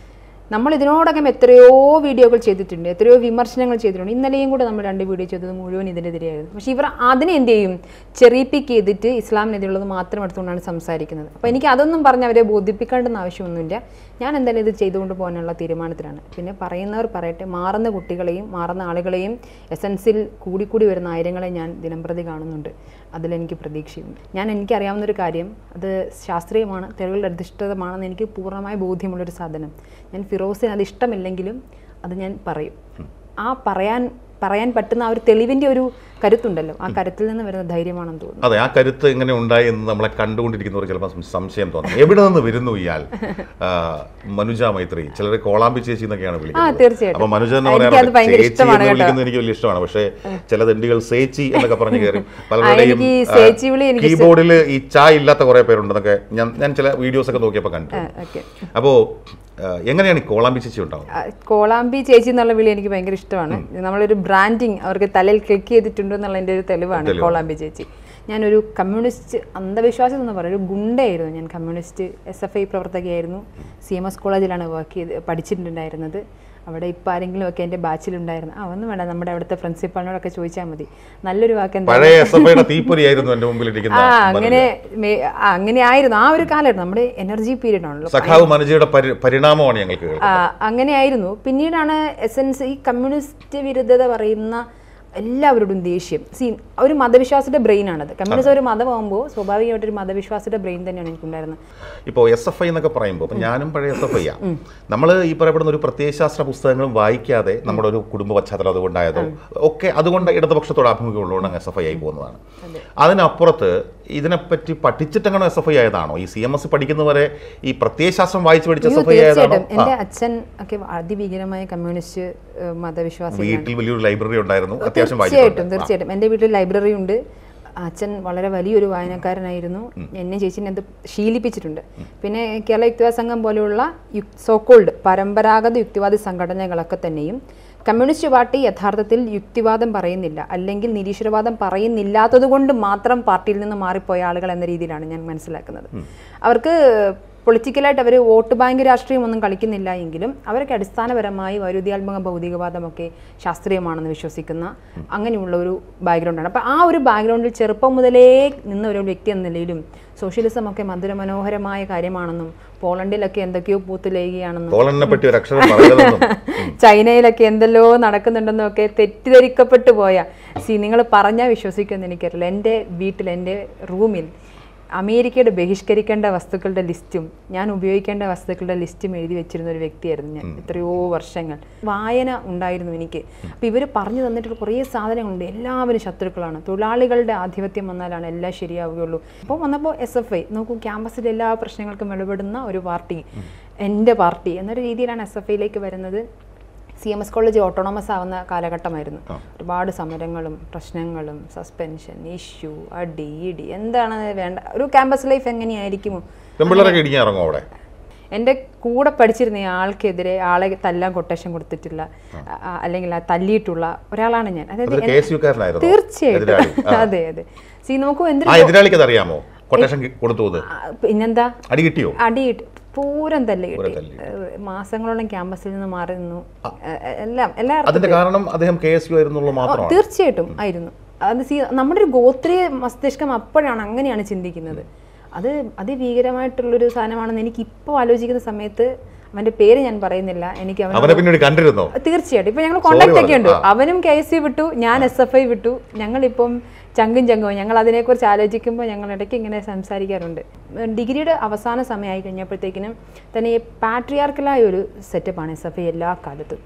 Speaker 2: നമ്മൾ ഇതിനോടകം എത്രയോ വീഡിയോകൾ ചെയ്തിട്ടുണ്ട് എത്രയോ വിമർശനങ്ങൾ ചെയ്തിട്ടുണ്ട് ഇന്നലെയും കൂടെ നമ്മൾ രണ്ട് വീഡിയോ ചെയ്തത് മുഴുവൻ ഇതിനെതിരെയായിരുന്നു പക്ഷേ ഇവർ അതിനെ എന്ത് ചെയ്യും ചെറിയ പിക്ക് ചെയ്തിട്ട് ഇസ്ലാമിനെതിരുള്ളത് മാത്രം എടുത്തുകൊണ്ടാണ് സംസാരിക്കുന്നത് അപ്പോൾ എനിക്ക് അതൊന്നും പറഞ്ഞ് അവരെ ബോധിപ്പിക്കേണ്ടെന്ന് ആവശ്യമൊന്നുമില്ല ഞാൻ എന്തായാലും ഇത് ചെയ്തുകൊണ്ട് പോകാനുള്ള തീരുമാനത്തിലാണ് പിന്നെ പറയുന്നവർ പറയട്ടെ മാറുന്ന കുട്ടികളെയും മാറുന്ന ആളുകളെയും എസൻസിൽ കൂടിക്കൂടി വരുന്ന ആയിരങ്ങളെ ഞാൻ ദിനംപ്രതി കാണുന്നുണ്ട് അതിലെനിക്ക് പ്രതീക്ഷയുണ്ട് ഞാൻ എനിക്കറിയാവുന്നൊരു കാര്യം അത് ശാസ്ത്രീയമാണ് തെളിവുകളുടെ അധിഷ്ഠിതമാണെന്ന് എനിക്ക് പൂർണ്ണമായ ബോധ്യമുള്ളൊരു സാധനം ഞാൻ ഫിറോസിന് അത് ഇഷ്ടമില്ലെങ്കിലും അത് ഞാൻ പറയും ആ പറയാൻ പറയാൻ പറ്റുന്ന ആ ഒരു തെളിവിൻ്റെ ഒരു കരുത്തുണ്ടല്ലോ ആ കരുത്തിൽ നിന്ന് വരുന്ന ധൈര്യമാണെന്ന് തോന്നുന്നു
Speaker 1: അതെ ആ കരുത്ത് എങ്ങനെ ഉണ്ടായി എന്ന് നമ്മളെ കണ്ടുകൊണ്ടിരിക്കുന്നവർ ചിലപ്പോൾ സം- സംശയം തോന്നും എവിടെ നിന്ന് വരുന്നു ഇയാൾ ആ, മനുജ മൈത്രി ചിലർ കോളാമ്പി ചേച്ചി എന്നൊക്കെയാണ്
Speaker 2: ആ
Speaker 1: വിളിക്കുന്നത്
Speaker 2: തീർച്ചയായിട്ടും
Speaker 1: അപ്പൊ മനുജ എന്ന്
Speaker 2: എനിക്കത്
Speaker 1: പറയാറുണ്ട്
Speaker 2: ഭയങ്കര
Speaker 1: ചേച്ചി
Speaker 2: ഇഷ്ടമാണ്
Speaker 1: എന്ന്
Speaker 2: കേട്ടോ
Speaker 1: വിളിക്കുന്നത് എനിക്ക് വലിയ ഇഷ്ടമാണ് പക്ഷേ ചില ദണ്ഡികൾ സേച്ചി എന്നൊക്കെ പറഞ്ഞു കയറി
Speaker 2: എനിക്ക് ഈ സേച്ചി വിളി എനിക്ക്
Speaker 1: കീബോർഡിൽ ഈ ചായ ഇല്ലാത്ത കുറെ പേരുണ്ടെന്നൊക്കെ ഞാൻ ഞാൻ ചില വീഡിയോസ് ഒക്കെ നോക്കിയപ്പോൾ കണ്ടു
Speaker 2: ഓക്കെ
Speaker 1: അപ്പോ ആ, എങ്ങനെയാണ് ഈ കോളാമ്പി ചേച്ചി ഉണ്ടാവുന്നത്
Speaker 2: ആ, കോളാമ്പി ചേച്ചി എന്നുള്ള വിളി എനിക്ക് ഭയങ്കര ഇഷ്ടമാണ് നമ്മളൊരു ബ്രാൻഡിങ് അവർക്ക് തലയിൽ ക്ലിക്ക് ചെയ്തിട്ടുണ്ട് എന്നുള്ളതിൻ്റെ ഒരു തെളിവാണ് കോളാമ്പി ചേച്ചി ഞാനൊരു കമ്മ്യൂണിസ്റ്റ് അന്ധവിശ്വാസം എന്ന് പറയുക ഒരു ഗുണ്ടയായിരുന്നു ഞാൻ കമ്മ്യൂണിസ്റ്റ് എസ് എഫ് ഐ പ്രവർത്തകയായിരുന്നു സി എം എസ് കോളേജിലാണ് വർക്ക് ചെയ്ത് പഠിച്ചിട്ടുണ്ടായിരുന്നത് അവിടെ ഇപ്പം ആരെങ്കിലും ഒക്കെ എൻ്റെ ബാച്ചിലുണ്ടായിരുന്നു ആ ഒന്നും വേണ്ട നമ്മുടെ അവിടുത്തെ പ്രിൻസിപ്പാളിനോടൊക്കെ ചോദിച്ചാൽ മതി നല്ലൊരു വാക്ക് എന്താ
Speaker 1: പഴയ എസ് എഫ് ഐയുടെ തീപ്പൊരിയായിരുന്നു എന്റെ മുമ്പിൽ ഇരിക്കുന്ന
Speaker 2: ആ അങ്ങനെ മേ- ആ, അങ്ങനെ ആയിരുന്നു ആ ഒരു കാലമായിരുന്നു നമ്മുടെ എനർജി പീരീഡ് ആണല്ലോ
Speaker 1: സഖാവ് മനുജയുടെ പരി- പരിണാമമാണ് ഞങ്ങൾക്ക് കേൾക്കുന്നത്
Speaker 2: ആ, അങ്ങനെയായിരുന്നു പിന്നീടാണ് എസൻസ് ഈ കമ്മ്യൂണിസ്റ്റ് വിരുദ്ധത പറയുന്ന എല്ലാവരോടും ദേഷ്യം സി ഒരു മതവിശ്വാസത്തിന്റെ ബ്രെയിൻ ആണത് കമ്മ്യൂണിസം ഒരു മതമാകുമ്പോൾ സ്വാഭാവികമായിട്ട് ഒരു മതവിശ്വാസത്തിന്റെ ബ്രെയിൻ തന്നെയാണ് എനിക്കുണ്ടായിരുന്നത്
Speaker 1: ഇപ്പോൾ എസ് എഫ് ഐ എന്നൊക്കെ പറയുമ്പോൾ ഇപ്പം ഞാനും പഴയ എസ് എഫ് ഐ ആ നമ്മൾ ഈ പറയപ്പെടുന്ന ഒരു പ്രത്യയശാസ്ത്ര പുസ്തകങ്ങളും വായിക്കാതെ നമ്മുടെ ഒരു കുടുംബ പശ്ചാത്തലം അതുകൊണ്ടായതോ ഒക്കെ അതുകൊണ്ട് ഇടതുപക്ഷത്തോട് ആഭിമുഖ്യമുള്ളതുകൊണ്ട് എസ് എഫ് ഐ ആയി പോകുന്നതാണ് അതിനപ്പുറത്ത് ഇതിനെപ്പറ്റി പഠിച്ചിട്ടങ്ങനെ എസ് എഫ് ഐ ആയതാണോ ഈ സി എം എസ് പഠിക്കുന്നവരെ ഈ പ്രത്യയശാസ്ത്രം വായിച്ച് പഠിച്ച എസ്
Speaker 2: അയ്യോ,
Speaker 1: എഫ് ഐ ആയതാണോ
Speaker 2: തീർച്ചയായിട്ടും എൻ്റെ അച്ഛൻ ഒക്കെ അതിഭീകരമായ കമ്മ്യൂണിസ്റ്റ് ഏഹ്, മതവിശ്വാസികളാണ്
Speaker 1: വീട്ടിൽ വലിയൊരു ലൈബ്രറി ഉണ്ടായിരുന്നു അത്യാവശ്യം
Speaker 2: തീർച്ചയായിട്ടും
Speaker 1: വായിച്ചിട്ടുണ്ട്
Speaker 2: തീർച്ചയായിട്ടും എൻ്റെ വീട്ടിൽ ലൈബ്രറി ഉണ്ട് അച്ഛൻ വളരെ വലിയൊരു വായനക്കാരനായിരുന്നു എന്നെ ചേച്ചിനെ അത് ശീലിപ്പിച്ചിട്ടുണ്ട് പിന്നെ കേരള യുക്തിവാദ സംഘം പോലെയുള്ള സോക്കോൾഡ് പരമ്പരാഗത യുക്തിവാദി സംഘടനകളൊക്കെ തന്നെയും കമ്മ്യൂണിസ്റ്റ് പാർട്ടി യഥാർത്ഥത്തിൽ യുക്തിവാദം പറയുന്നില്ല അല്ലെങ്കിൽ നിരീശ്വരവാദം പറയുന്നില്ലാത്തത് കൊണ്ട് മാത്രം പാർട്ടിയിൽ നിന്ന് മാറിപ്പോയ ആളുകൾ എന്ന രീതിയിലാണ് ഞാൻ മനസ്സിലാക്കുന്നത് അവർക്ക് പൊളിറ്റിക്കലായിട്ട് അവർ വോട്ട് ബാങ്ക് രാഷ്ട്രീയം ഒന്നും കളിക്കുന്നില്ല എങ്കിലും അവരൊക്കെ അടിസ്ഥാനപരമായി വൈരുദ്ധ്യാത്മക ഭൗതികവാദമൊക്കെ ശാസ്ത്രീയമാണെന്ന് വിശ്വസിക്കുന്ന അങ്ങനെയുള്ള ഒരു ബാക്ക്ഗ്രൗണ്ടാണ് അപ്പോൾ ആ ഒരു ബാക്ക്ഗ്രൗണ്ടിൽ ചെറുപ്പം മുതലേ നിന്ന ഒരു വ്യക്തി എന്ന നിലയിലും സോഷ്യലിസം ഒക്കെ മധുരമനോഹരമായ കാര്യമാണെന്നും പോളണ്ടിലൊക്കെ എന്തൊക്കെയോ പൂത്തുലേയുകയാണെന്നും
Speaker 1: പോളണ്ടിനെ പറ്റി ഒരു അക്ഷരം പറയരുതെന്നും
Speaker 2: ചൈനയിലൊക്കെ എന്തെല്ലോ നടക്കുന്നുണ്ടെന്നും ഒക്കെ തെറ്റിദ്ധരിക്കപ്പെട്ടു പോയ സി നിങ്ങൾ പറഞ്ഞാൽ വിശ്വസിക്കുമെന്ന് എനിക്കറിയില്ല എൻ്റെ വീട്ടിൽ എൻ്റെ റൂമിൽ അമേരിക്കയുടെ ബഹിഷ്കരിക്കേണ്ട വസ്തുക്കളുടെ ലിസ്റ്റും ഞാൻ ഉപയോഗിക്കേണ്ട വസ്തുക്കളുടെ ലിസ്റ്റും എഴുതി വെച്ചിരുന്ന ഒരു വ്യക്തിയായിരുന്നു ഞാൻ എത്രയോ വർഷങ്ങൾ വായന ഉണ്ടായിരുന്നു എനിക്ക് അപ്പോൾ ഇവർ പറഞ്ഞു തന്നിട്ടുള്ള കുറേ സാധനങ്ങളുണ്ട് എല്ലാവരും ശത്രുക്കളാണ് തൊഴിലാളികളുടെ ആധിപത്യം വന്നാലാണ് എല്ലാം ശരിയാവുകയുള്ളൂ അപ്പോൾ വന്നപ്പോൾ എസ് എഫ് ഐ നോക്കൂ ക്യാമ്പസിലെ എല്ലാ പ്രശ്നങ്ങൾക്കും ഇടപെടുന്ന ഒരു പാർട്ടി എൻ്റെ പാർട്ടി എന്നൊരു രീതിയിലാണ് എസ് എഫ് ഐയിലേക്ക് വരുന്നത് C M S college autonomous ആവുന്ന കാലഘട്ടമായിരുന്നു ഒരുപാട് സമരങ്ങളും പ്രശ്നങ്ങളും സസ്പെൻഷൻ ഇഷ്യൂ അടി ഇടി എന്താണ് വേണ്ട ഒരു ക്യാമ്പസ് ലൈഫ് എങ്ങനെയായിരിക്കുമോ
Speaker 1: പെമ്പിള്ളേരൊക്കെ ഇടിഞ്ഞ് ഇറങ്ങും അവിടെ
Speaker 2: എൻ്റെ കൂടെ പഠിച്ചിരുന്ന ഈ ആൾക്കെതിരെ ആളെ തല്ലാൻ കൊട്ടേഷൻ കൊടുത്തിട്ടുള്ള ആ, ആ, അല്ലെങ്കിൽ ആ തല്ലിയിട്ടുള്ള ഒരാളാണ് ഞാൻ അതായത്
Speaker 1: അതൊരു കെ എസ് യുക്കാരനായിരുന്നു
Speaker 2: തീർച്ചയായിട്ടും
Speaker 1: എതിരാളി ആ.
Speaker 2: അതെ അതെ സി നോക്കൂ എന്തൊരു
Speaker 1: ആ എതിരാളിക്ക് അതറിയാമോ കൊട്ടേഷൻ കൊടുത്തു അത്
Speaker 2: ആ, പിന്നെന്താ
Speaker 1: അടി കിട്ടിയോ
Speaker 2: അടി കിട്ടി പൂരം തല്ല് കിട്ടി
Speaker 1: തല്ല്
Speaker 2: ഏഹ് മാസങ്ങളോളം ക്യാമ്പസിൽ നിന്ന് മാറി നിന്നു ഏഹ് എല്ലാം എല്ലാ
Speaker 1: അതിന്റെ കാരണം അദ്ദേഹം കെ എസ് യു ആയിരുന്നുള്ള മാത്രമാണ്
Speaker 2: തീർച്ചയായിട്ടും ആയിരുന്നു അത് സി നമ്മുടെ ഒരു ഗോത്രീയ മസ്തിഷ്കം അപ്പോഴാണ് അങ്ങനെയാണ് ചിന്തിക്കുന്നത് അത് അതിഭീകരമായിട്ടുള്ളൊരു സാധനമാണെന്ന് എനിക്ക് ഇപ്പോൾ ആലോചിക്കുന്ന സമയത്ത് അവന്റെ പേര് ഞാൻ പറയുന്നില്ല എനിക്ക് അവൻ
Speaker 1: അവനെ പിന്നീട് കണ്ടിരുന്നോ
Speaker 2: തീർച്ചയായിട്ടും ഇപ്പൊ ഞങ്ങൾ കോണ്ടാക്ട് ഒക്കെ ഉണ്ട്
Speaker 1: പറഞ്ഞു.
Speaker 2: അവനും കെ എസ് സി വിട്ടു ഞാൻ എസ് എഫ് ഐ വിട്ടു ഞങ്ങളിപ്പം ചങ്കും ചങ്കവും ഞങ്ങൾ അതിനെക്കുറിച്ച് ആലോചിക്കുമ്പോൾ ഞങ്ങൾ ഇടയ്ക്ക് ഇങ്ങനെ സംസാരിക്കാറുണ്ട് ഡിഗ്രിയുടെ അവസാന സമയമായി കഴിഞ്ഞപ്പോഴത്തേക്കിനും തന്നെ ഈ പാട്രിയാർക്കലായ ഒരു സെറ്റപ്പാണ് എസ് എഫ് ഐ എല്ലാ കാലത്തും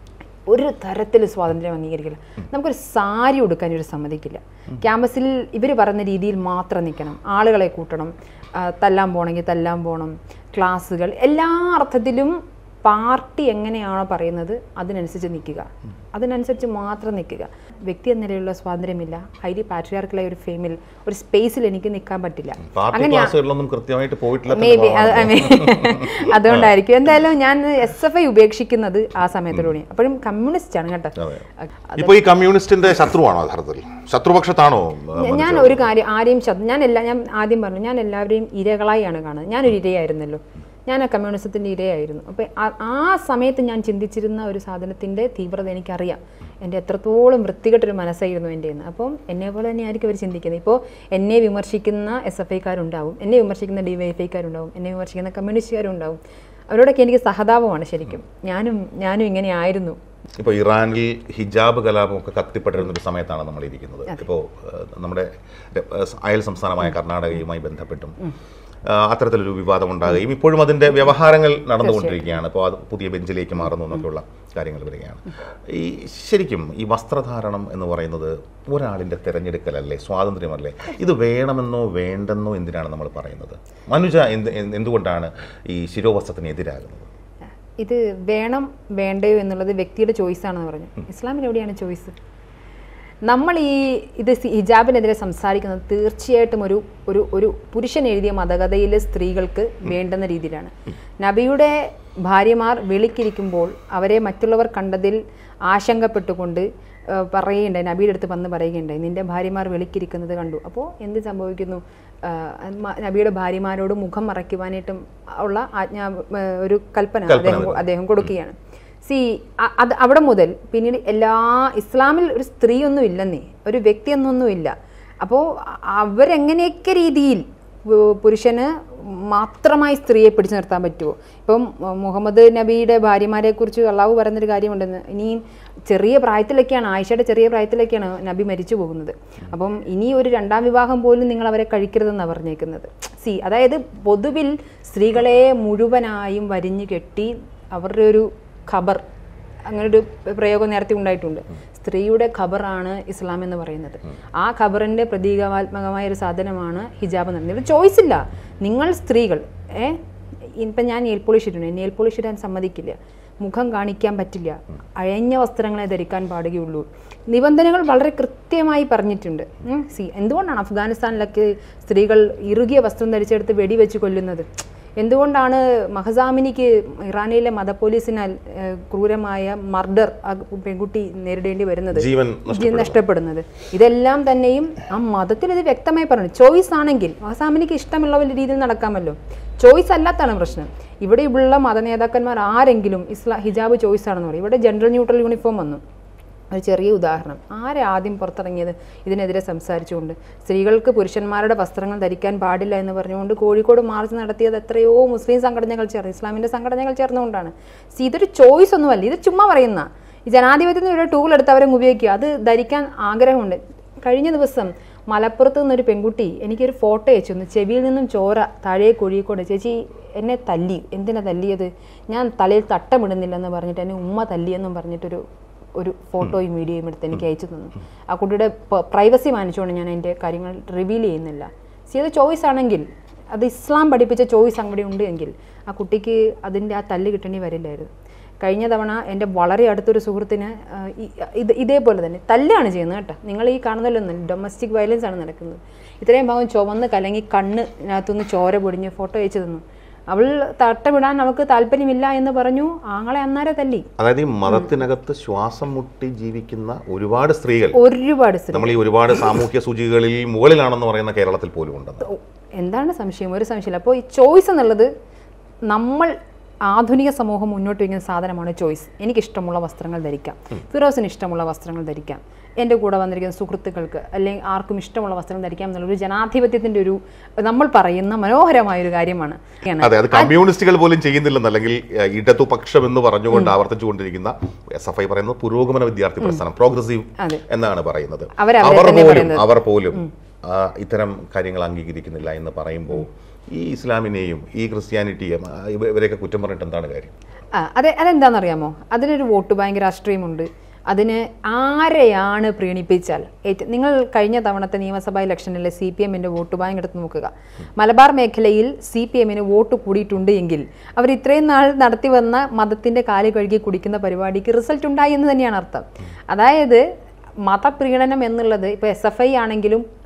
Speaker 2: ഒരു തരത്തിൽ സ്വാതന്ത്ര്യം അംഗീകരിക്കില്ല നമുക്കൊരു സാരി ഉടുക്കാൻ ഒരു സമ്മതിക്കില്ല ക്യാമ്പസിൽ ഇവർ പറയുന്ന രീതിയിൽ മാത്രം നിൽക്കണം ആളുകളെ കൂട്ടണം ആ, തല്ലാൻ പോകണമെങ്കിൽ തല്ലാൻ പോകണം ക്ലാസ്സുകൾ എല്ലാ അർത്ഥത്തിലും പാർട്ടി എങ്ങനെയാണോ പറയുന്നത് അതിനനുസരിച്ച് നിൽക്കുക അതിനനുസരിച്ച് മാത്രം നിൽക്കുക വ്യക്തി എന്ന നിലയിലുള്ള സ്വാതന്ത്ര്യമില്ല ഹൈലി പാട്രിയാർക്കലായ ഒരു ഫെയിമിൽ ഒരു സ്പേസിൽ എനിക്ക് നിൽക്കാൻ പറ്റില്ല
Speaker 1: പാർട്ടി ക്ലാസ്സുകളിലൊന്നും കൃത്യമായിട്ട് പോയിട്ടില്ല
Speaker 2: മേ ബി അതുകൊണ്ടായിരിക്കും എന്തായാലും ഞാൻ എസ് എഫ് ഐ ഉപേക്ഷിക്കുന്നത് ആ സമയത്തോടുകൂടി അപ്പോഴും കമ്മ്യൂണിസ്റ്റ് ആണ് കേട്ടോ
Speaker 1: അതെ. ഇപ്പൊ ഈ കമ്മ്യൂണിസ്റ്റിന്റെ ശത്രുവാണോ യഥാർത്ഥത്തിൽ ശത്രുപക്ഷത്താണോ
Speaker 2: ഞ- ഞാൻ ഒരു കാര്യം ആരെയും ശത്രു ഞാൻ എല്ലാ ഞാൻ ആദ്യം പറഞ്ഞു ഞാൻ എല്ലാവരെയും ഇരകളായാണ് കാണുന്നത് ഞാനൊരു ഇരയായിരുന്നല്ലോ ഞാൻ ആ കമ്മ്യൂണിസത്തിൻ്റെ ഇരയായിരുന്നു അപ്പോൾ ആ സമയത്ത് ഞാൻ ചിന്തിച്ചിരുന്ന ഒരു സാധനത്തിൻ്റെ തീവ്രത എനിക്കറിയാം എൻ്റെ എത്രത്തോളം വൃത്തികെട്ടൊരു മനസ്സായിരുന്നു എൻ്റെ എന്ന് അപ്പം എന്നെ പോലെ തന്നെ ആയിരിക്കും അവർ ചിന്തിക്കുന്നത് ഇപ്പോൾ എന്നെ വിമർശിക്കുന്ന എസ് എഫ് ഐക്കാരുണ്ടാവും എന്നെ വിമർശിക്കുന്ന ഡി വൈ എഫ് ഐക്കാരുണ്ടാവും എന്നെ വിമർശിക്കുന്ന കമ്മ്യൂണിസ്റ്റുകാരുണ്ടാവും അവരോടൊക്കെ എനിക്ക് സഹതാപമാണ് ശരിക്കും ഞാനും ഞാനും ഇങ്ങനെ ആയിരുന്നു
Speaker 1: ഇപ്പോൾ ഇറാനിൽ ഹിജാബ് കലാപമൊക്കെ കത്തിപ്പെട്ടിരുന്ന ഒരു സമയത്താണ് നമ്മൾ ഇരിക്കുന്നത് ഇപ്പോൾ നമ്മുടെ ഏഹ്, അയൽ സംസ്ഥാനമായ കർണാടകയുമായി ബന്ധപ്പെട്ടും ആ, അത്തരത്തിലൊരു വിവാദം ഉണ്ടാകുകയും ഇപ്പോഴും അതിൻ്റെ വ്യവഹാരങ്ങൾ നടന്നുകൊണ്ടിരിക്കുകയാണ് ഇപ്പോൾ അത് പുതിയ ബെഞ്ചിലേക്ക് മാറുന്നു എന്നൊക്കെയുള്ള കാര്യങ്ങൾ വരികയാണ് ഈ ശരിക്കും ഈ വസ്ത്രധാരണം എന്ന് പറയുന്നത് ഒരാളിൻ്റെ തിരഞ്ഞെടുക്കലല്ലേ സ്വാതന്ത്ര്യമല്ലേ ഇത് വേണമെന്നോ വേണ്ടെന്നോ എന്തിനാണ് നമ്മൾ പറയുന്നത് മനുജ എന്ത് എന്ത് എന്തുകൊണ്ടാണ് ഈ ശിരോവസ്ത്രത്തിന് എതിരാകുന്നത്
Speaker 2: ഇത് വേണം വേണ്ടയോ എന്നുള്ളത് വ്യക്തിയുടെ ചോയ്സ് ആണെന്ന് പറഞ്ഞു ഇസ്ലാമിൽ എവിടെയാണ് ചോയ്സ് നമ്മൾ ഈ ഇത് സി- ഹിജാബിനെതിരെ സംസാരിക്കുന്നത് തീർച്ചയായിട്ടും ഒരു ഒരു ഒരു പുരുഷൻ എഴുതിയ മതകഥയിലെ സ്ത്രീകൾക്ക് വേണ്ടുന്ന രീതിയിലാണ് നബിയുടെ ഭാര്യമാർ വിളിക്കിരിക്കുമ്പോൾ അവരെ മറ്റുള്ളവർ കണ്ടതിൽ ആശങ്കപ്പെട്ടുകൊണ്ട് ആ, പറയുകയുണ്ടായി നബിയുടെ അടുത്ത് വന്ന് പറയുകയുണ്ടായി നിന്റെ ഭാര്യമാർ വിളിക്കിരിക്കുന്നത് കണ്ടു അപ്പോൾ എന്ത് സംഭവിക്കുന്നു ആ, മ- നബിയുടെ ഭാര്യമാരോട് മുഖം മറയ്ക്കുവാനായിട്ടും ഉള്ള ആജ്ഞാ ആ, ഒരു കൽപ്പന അദ്ദേഹം അദ്ദേഹം കൊടുക്കുകയാണ് സി അത് അവിടെ മുതൽ പിന്നീട് എല്ലാ ഇസ്ലാമിൽ ഒരു സ്ത്രീയൊന്നും ഇല്ലെന്നേ ഒരു വ്യക്തിയൊന്നൊന്നും ഇല്ല അപ്പോൾ അവരെങ്ങനെയൊക്കെ രീതിയിൽ പു- പുരുഷന് മാത്രമായി സ്ത്രീയെ പിടിച്ചു നിർത്താൻ പറ്റുമോ ഇപ്പം മു- മുഹമ്മദ് നബിയുടെ ഭാര്യമാരെ കുറിച്ച് അള്ളാഹു പറയുന്നൊരു കാര്യമുണ്ടെന്ന് ഇനിയും ചെറിയ പ്രായത്തിലൊക്കെയാണ് ആയിഷയുടെ ചെറിയ പ്രായത്തിലൊക്കെയാണ് നബി മരിച്ചു പോകുന്നത് അപ്പം ഇനി ഒരു രണ്ടാം വിവാഹം പോലും നിങ്ങൾ അവരെ കഴിക്കരുതെന്നാണ് പറഞ്ഞേക്കുന്നത് സി അതായത് പൊതുവിൽ സ്ത്രീകളെ മുഴുവനായും വരിഞ്ഞു കെട്ടി അവരുടെ ഒരു ഖബർ അങ്ങനൊരു പ്രയോഗം നേരത്തെ ഉണ്ടായിട്ടുണ്ട് സ്ത്രീയുടെ ഖബറാണ് ഇസ്ലാം എന്ന് പറയുന്നത് ആ ഖബറിന്റെ പ്രതീകാത്മകമായ ഒരു സാധനമാണ് ഹിജാബ് എന്ന് പറയുന്നത് ചോയ്സ് ഇല്ല നിങ്ങൾ സ്ത്രീകൾ ഏ ഇപ്പം ഞാൻ നെയിൽ പോളിഷ് ഇട്ടുണ്ട് നെയിൽ പോളിഷ് ഇടാൻ സമ്മതിക്കില്ല മുഖം കാണിക്കാൻ പറ്റില്ല അഴഞ്ഞ വസ്ത്രങ്ങളെ ധരിക്കാൻ പാടുകയുള്ളൂ നിബന്ധനകൾ വളരെ കൃത്യമായി പറഞ്ഞിട്ടുണ്ട് സി എന്തുകൊണ്ടാണ് അഫ്ഗാനിസ്ഥാനിലൊക്കെ സ്ത്രീകൾ ഇറുകിയ വസ്ത്രം ധരിച്ചെടുത്ത് വെടിവെച്ച് കൊല്ലുന്നത് എന്തുകൊണ്ടാണ് മഹസാമിനിക്ക് ഇറാനിലെ മതപോലീസിനാൽ ഏഹ്, ക്രൂരമായ മർഡർ ആ പെൺകുട്ടി നേരിടേണ്ടി വരുന്നത്
Speaker 1: ജീവൻ
Speaker 2: ജീവൻ നഷ്ടപ്പെടുന്നത് ഇതെല്ലാം തന്നെയും ആ മതത്തിൽ ഇത് വ്യക്തമായി പറഞ്ഞു ചോയ്സ് ആണെങ്കിൽ മഹസാമിനിക്ക് ഇഷ്ടമുള്ള വലിയ രീതിയിൽ നടക്കാമല്ലോ ചോയ്സ് അല്ലാത്താണ് പ്രശ്നം ഇവിടെ ഉള്ള മതനേതാക്കന്മാർ ആരെങ്കിലും ഇസ്ലാ ഹിജാബ് ചോയ്സ് ആണെന്ന് പറയും ഇവിടെ ജെൻഡർ ന്യൂട്രൽ യൂണിഫോം വന്നു ഒരു ചെറിയ ഉദാഹരണം ആരെ ആദ്യം പുറത്തിറങ്ങിയത് ഇതിനെതിരെ സംസാരിച്ചുകൊണ്ട് സ്ത്രീകൾക്ക് പുരുഷന്മാരുടെ വസ്ത്രങ്ങൾ ധരിക്കാൻ പാടില്ല എന്ന് പറഞ്ഞുകൊണ്ട് കോഴിക്കോട് മാർച്ച് നടത്തിയത് എത്രയോ മുസ്ലിം സംഘടനകൾ ചേർന്ന് ഇസ്ലാമിൻ്റെ സംഘടനകൾ ചേർന്നുകൊണ്ടാണ് സി ഇതൊരു ചോയ്സ് ഒന്നുമല്ല ഇത് ചുമ്മാ പറയുന്ന ഈ ജനാധിപത്യത്തിന് ഒരു ടൂൾ എടുത്ത് അവരെ ഉപയോഗിക്കുക അത് ധരിക്കാൻ ആഗ്രഹമുണ്ട് കഴിഞ്ഞ ദിവസം മലപ്പുറത്ത് നിന്നൊരു പെൺകുട്ടി എനിക്കൊരു ഫോട്ടോ അയച്ചു തന്നു ചെവിയിൽ നിന്നും ചോര താഴെ കുഴിക്കൊണ്ട് ചേച്ചി എന്നെ തല്ലി എന്തിനാ തല്ലിയത് ഞാൻ തലയിൽ തട്ടമിടുന്നില്ലെന്ന് പറഞ്ഞിട്ട് എന്നെ ഉമ്മ തല്ലിയെന്നും പറഞ്ഞിട്ടൊരു ഒരു ഫോട്ടോയും വീഡിയോയും എടുത്ത് എനിക്ക് അയച്ചു തന്നു ആ കുട്ടിയുടെ പ്രൈവസി മാനിച്ചുകൊണ്ട് ഞാൻ അതിൻ്റെ കാര്യങ്ങൾ റിവീൽ ചെയ്യുന്നില്ല സി അത് ചോയ്സ് ആണെങ്കിൽ അത് ഇസ്ലാം പഠിപ്പിച്ച ചോയ്സ് അവിടെ ഉണ്ട് എങ്കിൽ ആ കുട്ടിക്ക് അതിൻ്റെ ആ തല്ല് കിട്ടേണ്ടി വരില്ലായിരുന്നു കഴിഞ്ഞ തവണ എൻ്റെ വളരെ അടുത്തൊരു സുഹൃത്തിന് ആ, ഈ- ഇത് ഇതേപോലെ തന്നെ തല്ലാണ് ചെയ്യുന്നത് കേട്ടോ നിങ്ങൾ ഈ കാണുന്നതിലൊന്നും ഡൊമസ്റ്റിക് വയലൻസ് ആണ് നടക്കുന്നത് ഇത്രയും ഭാഗം ചുവന്ന് കലങ്ങി കണ്ണിനകത്തുനിന്ന് ചോര പൊടിഞ്ഞ് ഫോട്ടോ അയച്ചു തന്നു അവൾ തട്ടമിടാൻ അവൾക്ക് താല്പര്യമില്ല എന്ന് പറഞ്ഞു ആങ്ങളെ അന്നേരം തല്ലി
Speaker 1: അതായത് ഈ മതത്തിനകത്ത് ശ്വാസം മുട്ടി ജീവിക്കുന്ന ഒരുപാട് സ്ത്രീകൾ
Speaker 2: ഒരുപാട് സ്ത്രീ
Speaker 1: നമ്മൾ ഈ ഒരുപാട് സാമൂഹ്യ സൂചികകളിൽ മുകളിലാണെന്ന് പറയുന്ന കേരളത്തിൽ പോലും ഉണ്ടെന്ന്
Speaker 2: ഓ, എന്താണ് സംശയം ഒരു സംശയമില്ല അപ്പോൾ ഈ ചോയ്സ് എന്നുള്ളത് നമ്മൾ ആധുനിക സമൂഹം മുന്നോട്ട് വയ്ക്കുന്ന സാധനമാണ് ചോയ്സ് എനിക്കിഷ്ടമുള്ള വസ്ത്രങ്ങൾ ധരിക്കാം ഫിറോസിന് ഇഷ്ടമുള്ള വസ്ത്രങ്ങൾ ധരിക്കാം എൻ്റെ കൂടെ വന്നിരിക്കുന്ന സുഹൃത്തുക്കൾക്ക് അല്ലെങ്കിൽ ആർക്കും ഇഷ്ടമുള്ള വസ്ത്രം ധരിക്കാം എന്നുള്ളൊരു ജനാധിപത്യത്തിൻ്റെ ഒരു നമ്മൾ പറയുന്ന മനോഹരമായ ഒരു കാര്യമാണ്
Speaker 1: അതെ അത് കമ്മ്യൂണിസ്റ്റുകൾ പോലും ചെയ്യുന്നില്ലെന്ന് അല്ലെങ്കിൽ ഏഹ്, ഇടതുപക്ഷം എന്ന് പറഞ്ഞുകൊണ്ട് ആവർത്തിച്ചുകൊണ്ടിരിക്കുന്ന എസ് എഫ് ഐ പറയുന്നത് പുരോഗമന വിദ്യാർത്ഥി പ്രസ്ഥാനം പ്രോഗ്രസീവ്
Speaker 2: അതെ.
Speaker 1: എന്നാണ് പറയുന്നത്
Speaker 2: അവരവരെ
Speaker 1: അവർ
Speaker 2: തന്നെ
Speaker 1: പോലും
Speaker 2: പറയുന്നത്.
Speaker 1: അവർ പോലും ആ, ഇത്തരം കാര്യങ്ങൾ അംഗീകരിക്കുന്നില്ല എന്ന് പറയുമ്പോൾ ഈ ഇസ്ലാമിനെയും ഈ ക്രിസ്ത്യാനിറ്റിയും ആ, ഇവ- ഇവരെയൊക്കെ കുറ്റം പറഞ്ഞിട്ട് എന്താണ് കാര്യം
Speaker 2: ആ അതെ അതെന്താണെന്നറിയാമോ അതിനൊരു വോട്ട് ബാങ്ക് രാഷ്ട്രീയമുണ്ട് അതിന് ആരെയാണ് പ്രീണിപ്പിച്ചാൽ ഏറ്റ- നിങ്ങൾ കഴിഞ്ഞ തവണത്തെ നിയമസഭാ ഇലക്ഷനിലെ സി പി എമ്മിൻ്റെ വോട്ട് ബാങ്ക് എടുത്ത് നോക്കുക മലബാർ മേഖലയിൽ സി പി എമ്മിന് വോട്ട് കൂടിയിട്ടുണ്ട് എങ്കിൽ അവർ ഇത്രയും നാൾ നടത്തി വന്ന മതത്തിൻ്റെ കാല് കഴുകി കുടിക്കുന്ന പരിപാടിക്ക് റിസൾട്ട് ഉണ്ടായി എന്ന് തന്നെയാണ് അർത്ഥം അതായത് മതപ്രീണനം എന്നുള്ളത് ഇപ്പോൾ എസ് എഫ് ഐ ആണെങ്കിലും സ്- സ്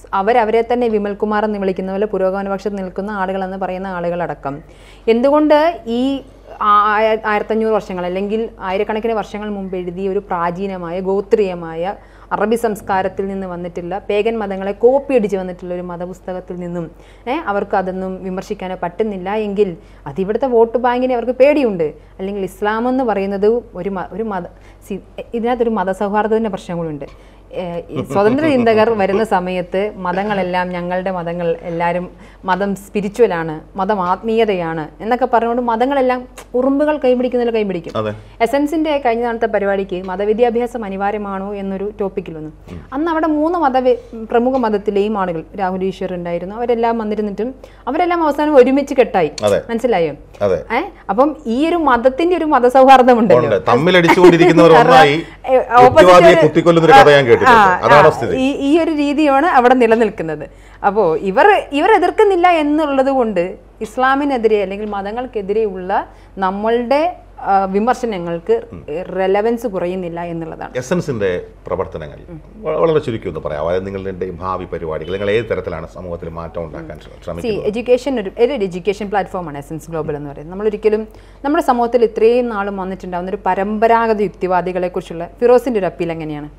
Speaker 2: അവരവരെ തന്നെ വിമൽകുമാർ എന്ന് വിളിക്കുന്ന പോലെ പുരോഗമനപക്ഷത്ത് നിൽക്കുന്ന ആളുകളെന്ന് പറയുന്ന ആളുകളടക്കം എന്തുകൊണ്ട് ഈ ആ- ആയ- ആയിരത്തഞ്ഞൂറ് വർഷങ്ങൾ അല്ലെങ്കിൽ ആയിരക്കണക്കിന് വർഷങ്ങൾ മുമ്പ് എഴുതിയ ഒരു പ്രാചീനമായ ഗോത്രീയമായ അറബി സംസ്കാരത്തിൽ നിന്ന് വന്നിട്ടുള്ള പേഗൻ മതങ്ങളെ കോപ്പി അടിച്ച് വന്നിട്ടുള്ള ഒരു മതപുസ്തകത്തിൽ നിന്നും ഏഹ് അവർക്ക് അതൊന്നും വിമർശിക്കാനോ പറ്റുന്നില്ല എങ്കിൽ അത് ഇവിടുത്തെ വോട്ട് ബാങ്കിനെ അവർക്ക് പേടിയുണ്ട് അല്ലെങ്കിൽ ഇസ്ലാം എന്ന് പറയുന്നത് ഒരു മ- ഒരു മത സി- ഇതിനകത്തൊരു മതസൗഹാർദ്ദത്തിൻ്റെ പ്രശ്നങ്ങളുണ്ട് ഏഹ് ഈ സ്വതന്ത്ര ചിന്തകർ വരുന്ന സമയത്ത് മതങ്ങളെല്ലാം ഞങ്ങളുടെ മതങ്ങൾ എല്ലാവരും മതം സ്പിരിച്വലാണ് മതം ആത്മീയതയാണ് എന്നൊക്കെ പറഞ്ഞുകൊണ്ട് മതങ്ങളെല്ലാം ഉറുമ്പുകൾ കൈപിടിക്കുന്നതിൽ കൈപിടിക്കും
Speaker 1: അതെ
Speaker 2: എസൻസിന്റെ കഴിഞ്ഞ നാളത്തെ പരിപാടിക്ക് മതവിദ്യാഭ്യാസം അനിവാര്യമാണോ എന്നൊരു ടോപ്പിക്കിൽ വന്നു അന്ന് അവിടെ മൂന്ന് മത പ്രമുഖ മതത്തിലെയും ആളുകൾ രാഹുൽ ഈശ്വർ ഉണ്ടായിരുന്നു അവരെല്ലാം വന്നിരുന്നിട്ടും അവരെല്ലാം അവസാനം ഒരുമിച്ച് കെട്ടായി
Speaker 1: അതെ.
Speaker 2: മനസ്സിലായോ
Speaker 1: അതെ
Speaker 2: ഏ അപ്പം ഈ ഒരു മതത്തിന്റെ ഒരു മതസൗഹാർദ്ദം ഉണ്ടല്ലോ
Speaker 1: ഉണ്ട് തമ്മിലടിച്ചുകൊണ്ടിരിക്കുന്നവർ ഒന്നായി
Speaker 2: ഏ, opposite
Speaker 1: യുക്തിവാദിയെ
Speaker 2: ഒരു-
Speaker 1: കുത്തിക്കൊല്ലുന്നൊരു കഥ ഞാൻ
Speaker 2: ആ,
Speaker 1: കേട്ടിട്ടുണ്ട്
Speaker 2: ആ,
Speaker 1: അതാണ് സ്ഥിതി
Speaker 2: ഈ ഈ ഒരു രീതിയാണ് അവിടെ നിലനിൽക്കുന്നത് അപ്പോൾ ഇവർ ഇവർ എതിർക്കുന്നില്ല എന്നുള്ളത് കൊണ്ട് ഇസ്ലാമിനെതിരെ അല്ലെങ്കിൽ മതങ്ങൾക്കെതിരെയുള്ള നമ്മളുടെ ആ, വിമർശനങ്ങൾക്ക് റെലവൻസ് കുറയുന്നില്ല എന്നുള്ളതാണ്
Speaker 1: എസൻസിന്റെ പ്രവർത്തനങ്ങൾ വ- വളരെ ചുരുക്കി ഒന്ന് പറയാം അതായത് നിങ്ങളുടെ ഭാവി പരിപാടികൾ നിങ്ങൾ ഏത് തരത്തിലാണ് സമൂഹത്തിൽ മാറ്റം ഉണ്ടാക്കാൻ ശ്ര-
Speaker 2: സി
Speaker 1: ശ്രമിക്കുന്നത്
Speaker 2: എഡ്യൂക്കേഷൻ ഒരു ഒരു എഡ്യൂക്കേഷൻ പ്ലാറ്റ്ഫോമാണ് എസൻസ് ഗ്ലോബൽ എന്ന് പറയുന്നത് നമ്മളൊരിക്കലും നമ്മുടെ സമൂഹത്തിൽ ഇത്രയും നാളും വന്നിട്ടുണ്ടാകുന്ന ഒരു പരമ്പരാഗത യുക്തിവാദികളെ കുറിച്ചുള്ള ഫിറോസിന്റെ ഒരു അപ്പീൽ എങ്ങനെയാണ്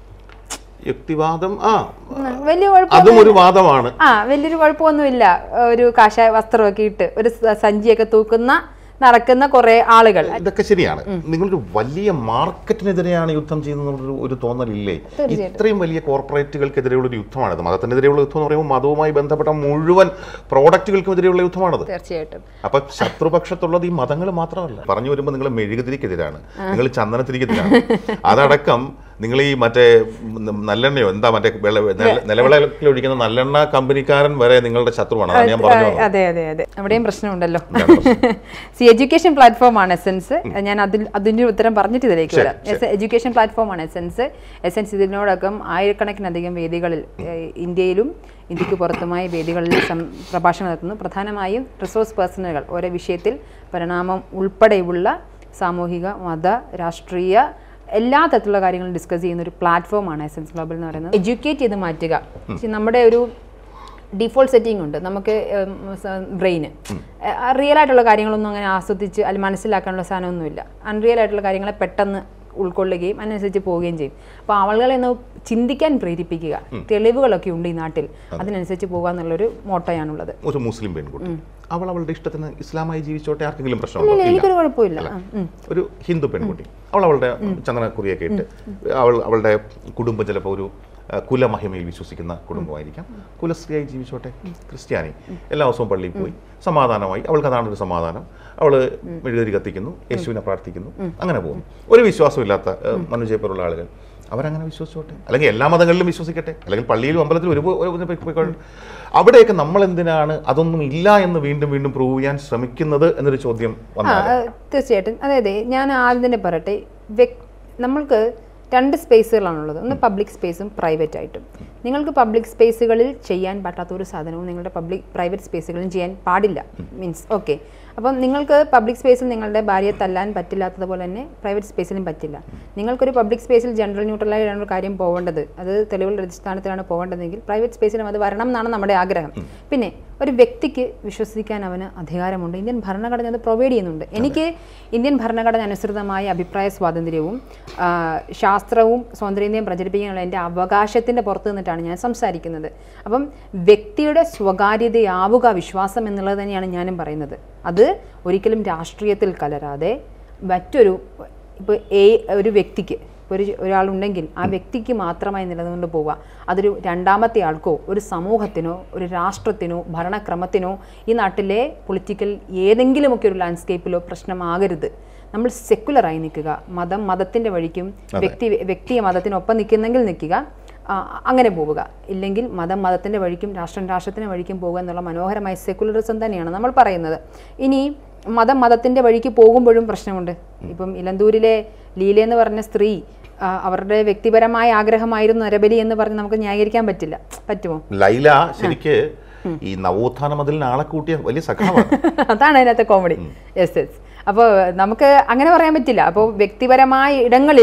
Speaker 1: യുക്തിവാദം ആ
Speaker 2: ഉം, വലിയ കുഴപ്പം
Speaker 1: അതും ഒരു വാദമാണ്
Speaker 2: ആ വലിയൊരു കുഴപ്പമൊന്നുമില്ല ഒരു കാഷായ വസ്ത്രമൊക്കെ ഇട്ട് ഒരു സ- സഞ്ചിയൊക്കെ തൂക്കുന്ന നടക്കുന്ന കുറെ ആളുകൾ
Speaker 1: ഇതൊക്കെ ശരിയാണ് നിങ്ങളൊരു വലിയ മാർക്കറ്റിനെതിരെയാണ് യുദ്ധം ചെയ്യുന്ന ഒരു തോന്നലില്ലേ ഇത്രയും വലിയ കോർപ്പറേറ്റുകൾക്കെതിരെയുള്ള ഒരു യുദ്ധമാണിത് മതത്തിനെതിരെയുള്ള യുദ്ധം എന്ന് പറയുമ്പോൾ മതവുമായി ബന്ധപ്പെട്ട മുഴുവൻ പ്രോഡക്റ്റുകൾക്കുമെതിരെയുള്ള യുദ്ധമാണത്
Speaker 2: തീർച്ചയായിട്ടും
Speaker 1: അപ്പൊ ശത്രുപക്ഷത്തുള്ളത് ഈ മതങ്ങൾ മാത്രമല്ല പറഞ്ഞു വരുമ്പോൾ നിങ്ങൾ മെഴുകുതിരിക്കെതിരാണ് നിങ്ങൾ ചന്ദനത്തിരിക്കെതിരാണ് അതടക്കം നിങ്ങൾ ഈ മറ്റേ ഉം, നല്ലെണ്ണയോ എന്താ മറ്റേ വെള്ള- നില- നിലവിളക്കിൽ ഒഴിക്കുന്ന നല്ലെണ്ണ കമ്പനിക്കാരൻ വരെ നിങ്ങളുടെ ശത്രുവാണ് അതാണ് ഞാൻ പറഞ്ഞു വന്നത്.
Speaker 2: അതെ അതെ അതെ അവിടെയും പ്രശ്നമുണ്ടല്ലോ
Speaker 1: എന്താണ്
Speaker 2: സി എഡ്യൂക്കേഷൻ പ്ലാറ്റ്ഫോമാണ് എസെൻസ് ഞാൻ അതിൽ അതിന്റെ ഉത്തരം പറഞ്ഞിട്ട് ഇതിലേക്ക്
Speaker 1: ശരി,
Speaker 2: വരാം എഡ്യൂക്കേഷൻ പ്ലാറ്റ്ഫോമാണ് എസെൻസ് എസെൻസ് ഇതിനോടകം ആയിരക്കണക്കിനധികം വേദികളിൽ ഏഹ്, ഇന്ത്യയിലും ഇന്ത്യക്ക് പുറത്തുമായ വേദികളിൽ സം- പ്രഭാഷണം നടത്തുന്നു പ്രധാനമായും റിസോഴ്സ് പേഴ്സണുകൾ ഓരോ വിഷയത്തിൽ പരിണാമം ഉൾപ്പെടെയുള്ള സാമൂഹിക മത രാഷ്ട്രീയ എല്ലാ തരത്തിലുള്ള കാര്യങ്ങളും ഡിസ്കസ് ചെയ്യുന്ന ഒരു പ്ലാറ്റ്ഫോമാണ് എസെൻസ് ഗ്ലോബൽ എന്ന് പറയുന്നത് എഡ്യൂക്കേറ്റ് ചെയ്ത് മാറ്റുക പക്ഷേ നമ്മുടെ ഒരു ഡിഫോൾട്ട് സെറ്റിംഗ് ഉണ്ട് നമുക്ക് ബ്രെയിന് റിയൽ ആയിട്ടുള്ള കാര്യങ്ങളൊന്നും അങ്ങനെ ആസ്വദിച്ച് അല്ലെങ്കിൽ മനസ്സിലാക്കാനുള്ള സാധനമൊന്നുമില്ല അൺറിയൽ ആയിട്ടുള്ള കാര്യങ്ങളെ പെട്ടെന്ന് ഉൾക്കൊള്ളുകയും അതിനനുസരിച്ച് പോവുകയും ചെയ്യും അപ്പോൾ ആളുകളെ ഒന്ന് ചിന്തിക്കാൻ പ്രേരിപ്പിക്കുക തെളിവുകളൊക്കെ ഉണ്ട് ഈ നാട്ടിൽ അതിനനുസരിച്ച് പോകുക എന്നുള്ളൊരു മോട്ടോയാണുള്ളത്
Speaker 1: ഒരു മുസ്ലിം പെൺകുട്ടി അവൾ അവളുടെ ഇഷ്ടത്തിന് ഇസ്ലാമായി ജീവിച്ചോട്ടെ ആർക്കെങ്കിലും പ്രശ്നമുണ്ടോ
Speaker 2: ഇല്ല
Speaker 1: ഇല്ല
Speaker 2: എനിക്കൊരു കുഴപ്പമില്ല ആ, ഉം.
Speaker 1: ഒരു ഹിന്ദു പെൺകുട്ടി അവൾ അവളുടെ ചന്ദനക്കുറിയൊക്കെ ഇട്ട് അവൾ അവളുടെ കുടുംബം ചിലപ്പോൾ ഒരു ആ, കുലമഹിമയിൽ വിശ്വസിക്കുന്ന കുടുംബമായിരിക്കാം കുലസ്ത്രീയായി ജീവിച്ചോട്ടെ ക്രിസ്ത്യാനി എല്ലാ ദിവസവും പള്ളിയിൽ പോയി സമാധാനമായി അവൾക്ക് അതാണ് ഒരു സമാധാനം അവൾ മെഴുകുതിരി കത്തിക്കുന്നു യേശുവിനെ പ്രാർത്ഥിക്കുന്നു അങ്ങനെ പോകുന്നു ഒരു വിശ്വാസമില്ലാത്ത ആ, മനുജയെ പോലുള്ള ആളുകൾ അവരങ്ങനെ വിശ്വസിച്ചോട്ടെ അല്ലെങ്കിൽ എല്ലാ മതങ്ങളിലും വിശ്വസിക്കട്ടെ അല്ലെങ്കിൽ പള്ളിയിലും അമ്പലത്തിലും ഒരു ഒരു- ഒരു പോയിക്കോട്ടെ. അവിടെയൊക്കെ നമ്മൾ എന്തിനാണ് അതൊന്നും ഇല്ല എന്ന് വീണ്ടും വീണ്ടും പ്രൂവ് ചെയ്യാൻ ശ്രമിക്കുന്നത് എന്നൊരു ചോദ്യം
Speaker 2: ആ
Speaker 1: വന്നാൽ
Speaker 2: ആ, തീർച്ചയായിട്ടും അതെ അതെ ഞാൻ ആദ്യം തന്നെ പറയട്ടെ വ്യക്- നമ്മൾക്ക് രണ്ട് സ്പേസുകളാണുള്ളത് ഒന്ന് പബ്ലിക് സ്പേസും പ്രൈവറ്റ് ആയിട്ടും നിങ്ങൾക്ക് പബ്ലിക് സ്പേസുകളിൽ ചെയ്യാൻ പറ്റാത്ത ഒരു സാധനവും നിങ്ങളുടെ പബ്ലിക് പ്രൈവറ്റ് സ്പേസുകളിലും ചെയ്യാൻ പാടില്ല മീൻസ് ഓക്കെ അപ്പം നിങ്ങൾക്ക് പബ്ലിക് സ്പേസിൽ നിങ്ങളുടെ ഭാര്യയെ തല്ലാൻ പറ്റില്ലാത്തതുപോലെ തന്നെ പ്രൈവറ്റ് സ്പേസിലും പറ്റില്ല നിങ്ങൾക്കൊരു പബ്ലിക് സ്പേസിൽ ജനറൽ ന്യൂട്രലായിട്ടാണ് ഒരു കാര്യം പോകേണ്ടത് അത് തെളിവുകളുടെ അടിസ്ഥാനത്തിലാണ് പോകേണ്ടതെങ്കിൽ പ്രൈവറ്റ് സ്പേസിലും അത് വരണം എന്നാണ് നമ്മുടെ ആഗ്രഹം പിന്നെ ഒരു വ്യക്തിക്ക് വിശ്വസിക്കാൻ അവന് അധികാരമുണ്ട് ഇന്ത്യൻ ഭരണഘടന അത് പ്രൊവൈഡ് ചെയ്യുന്നുണ്ട് എനിക്ക് ഇന്ത്യൻ ഭരണഘടന അനുസൃതമായ അഭിപ്രായ സ്വാതന്ത്ര്യവും ആ, ശാസ്ത്രവും സ്വാതന്ത്ര്യത്തെയും പ്രചരിപ്പിക്കാനുള്ള എൻ്റെ അവകാശത്തിൻ്റെ പുറത്ത് നിന്നിട്ടാണ് ഞാൻ സംസാരിക്കുന്നത് അപ്പം വ്യക്തിയുടെ സ്വകാര്യതയാവുക വിശ്വാസം എന്നുള്ളത് തന്നെയാണ് ഞാനും പറയുന്നത് അത് ഒരിക്കലും രാഷ്ട്രീയത്തിൽ കലരാതെ മറ്റൊരു ഇപ്പോൾ എ ഒരു വ്യക്തിക്ക് ഒരു ഒരാളുണ്ടെങ്കിൽ ആ വ്യക്തിക്ക് മാത്രമായി നിലനിന്നുകൊണ്ട് പോവുക അതൊരു രണ്ടാമത്തെ ആൾക്കോ ഒരു സമൂഹത്തിനോ ഒരു രാഷ്ട്രത്തിനോ ഭരണക്രമത്തിനോ ഈ നാട്ടിലെ പൊളിറ്റിക്കൽ ഏതെങ്കിലുമൊക്കെ ഒരു ലാൻഡ്സ്കേപ്പിലോ പ്രശ്നമാകരുത് നമ്മൾ സെക്കുലറായി നിൽക്കുക മതം മതത്തിൻ്റെ വഴിക്കും വ്യക്തി വ്യക്തിയെ മതത്തിനൊപ്പം നിൽക്കുന്നെങ്കിൽ നിൽക്കുക ആ, അങ്ങനെ പോവുക ഇല്ലെങ്കിൽ മതം മതത്തിൻ്റെ വഴിക്കും രാഷ്ട്രം രാഷ്ട്രത്തിൻ്റെ വഴിക്കും പോകുക എന്നുള്ള മനോഹരമായ സെക്കുലറിസം തന്നെയാണ് നമ്മൾ പറയുന്നത് ഇനി മതം മതത്തിൻ്റെ വഴിക്ക് പോകുമ്പോഴും പ്രശ്നമുണ്ട് ഇപ്പം ഇലന്തൂരിലെ ലീല എന്ന് പറഞ്ഞ സ്ത്രീ ആ, അവരുടെ വ്യക്തിപരമായ ആഗ്രഹമായിരുന്നു നരബലി എന്ന് പറഞ്ഞ് നമുക്ക് ന്യായീകരിക്കാൻ പറ്റില്ല പറ്റുമോ
Speaker 1: ലൈല ശരിക്ക് ഈ നവോത്ഥാന മതിലിന് ആളെ കൂട്ടിയ വലിയ സഖാവാണ്
Speaker 2: അതാണ് അതിനകത്തെ കോമഡി യെസ് യെസ് അപ്പോൾ നമുക്ക് അങ്ങനെ പറയാൻ പറ്റില്ല അപ്പോൾ വ്യക്തിപരമായ ഇടങ്ങളിൽ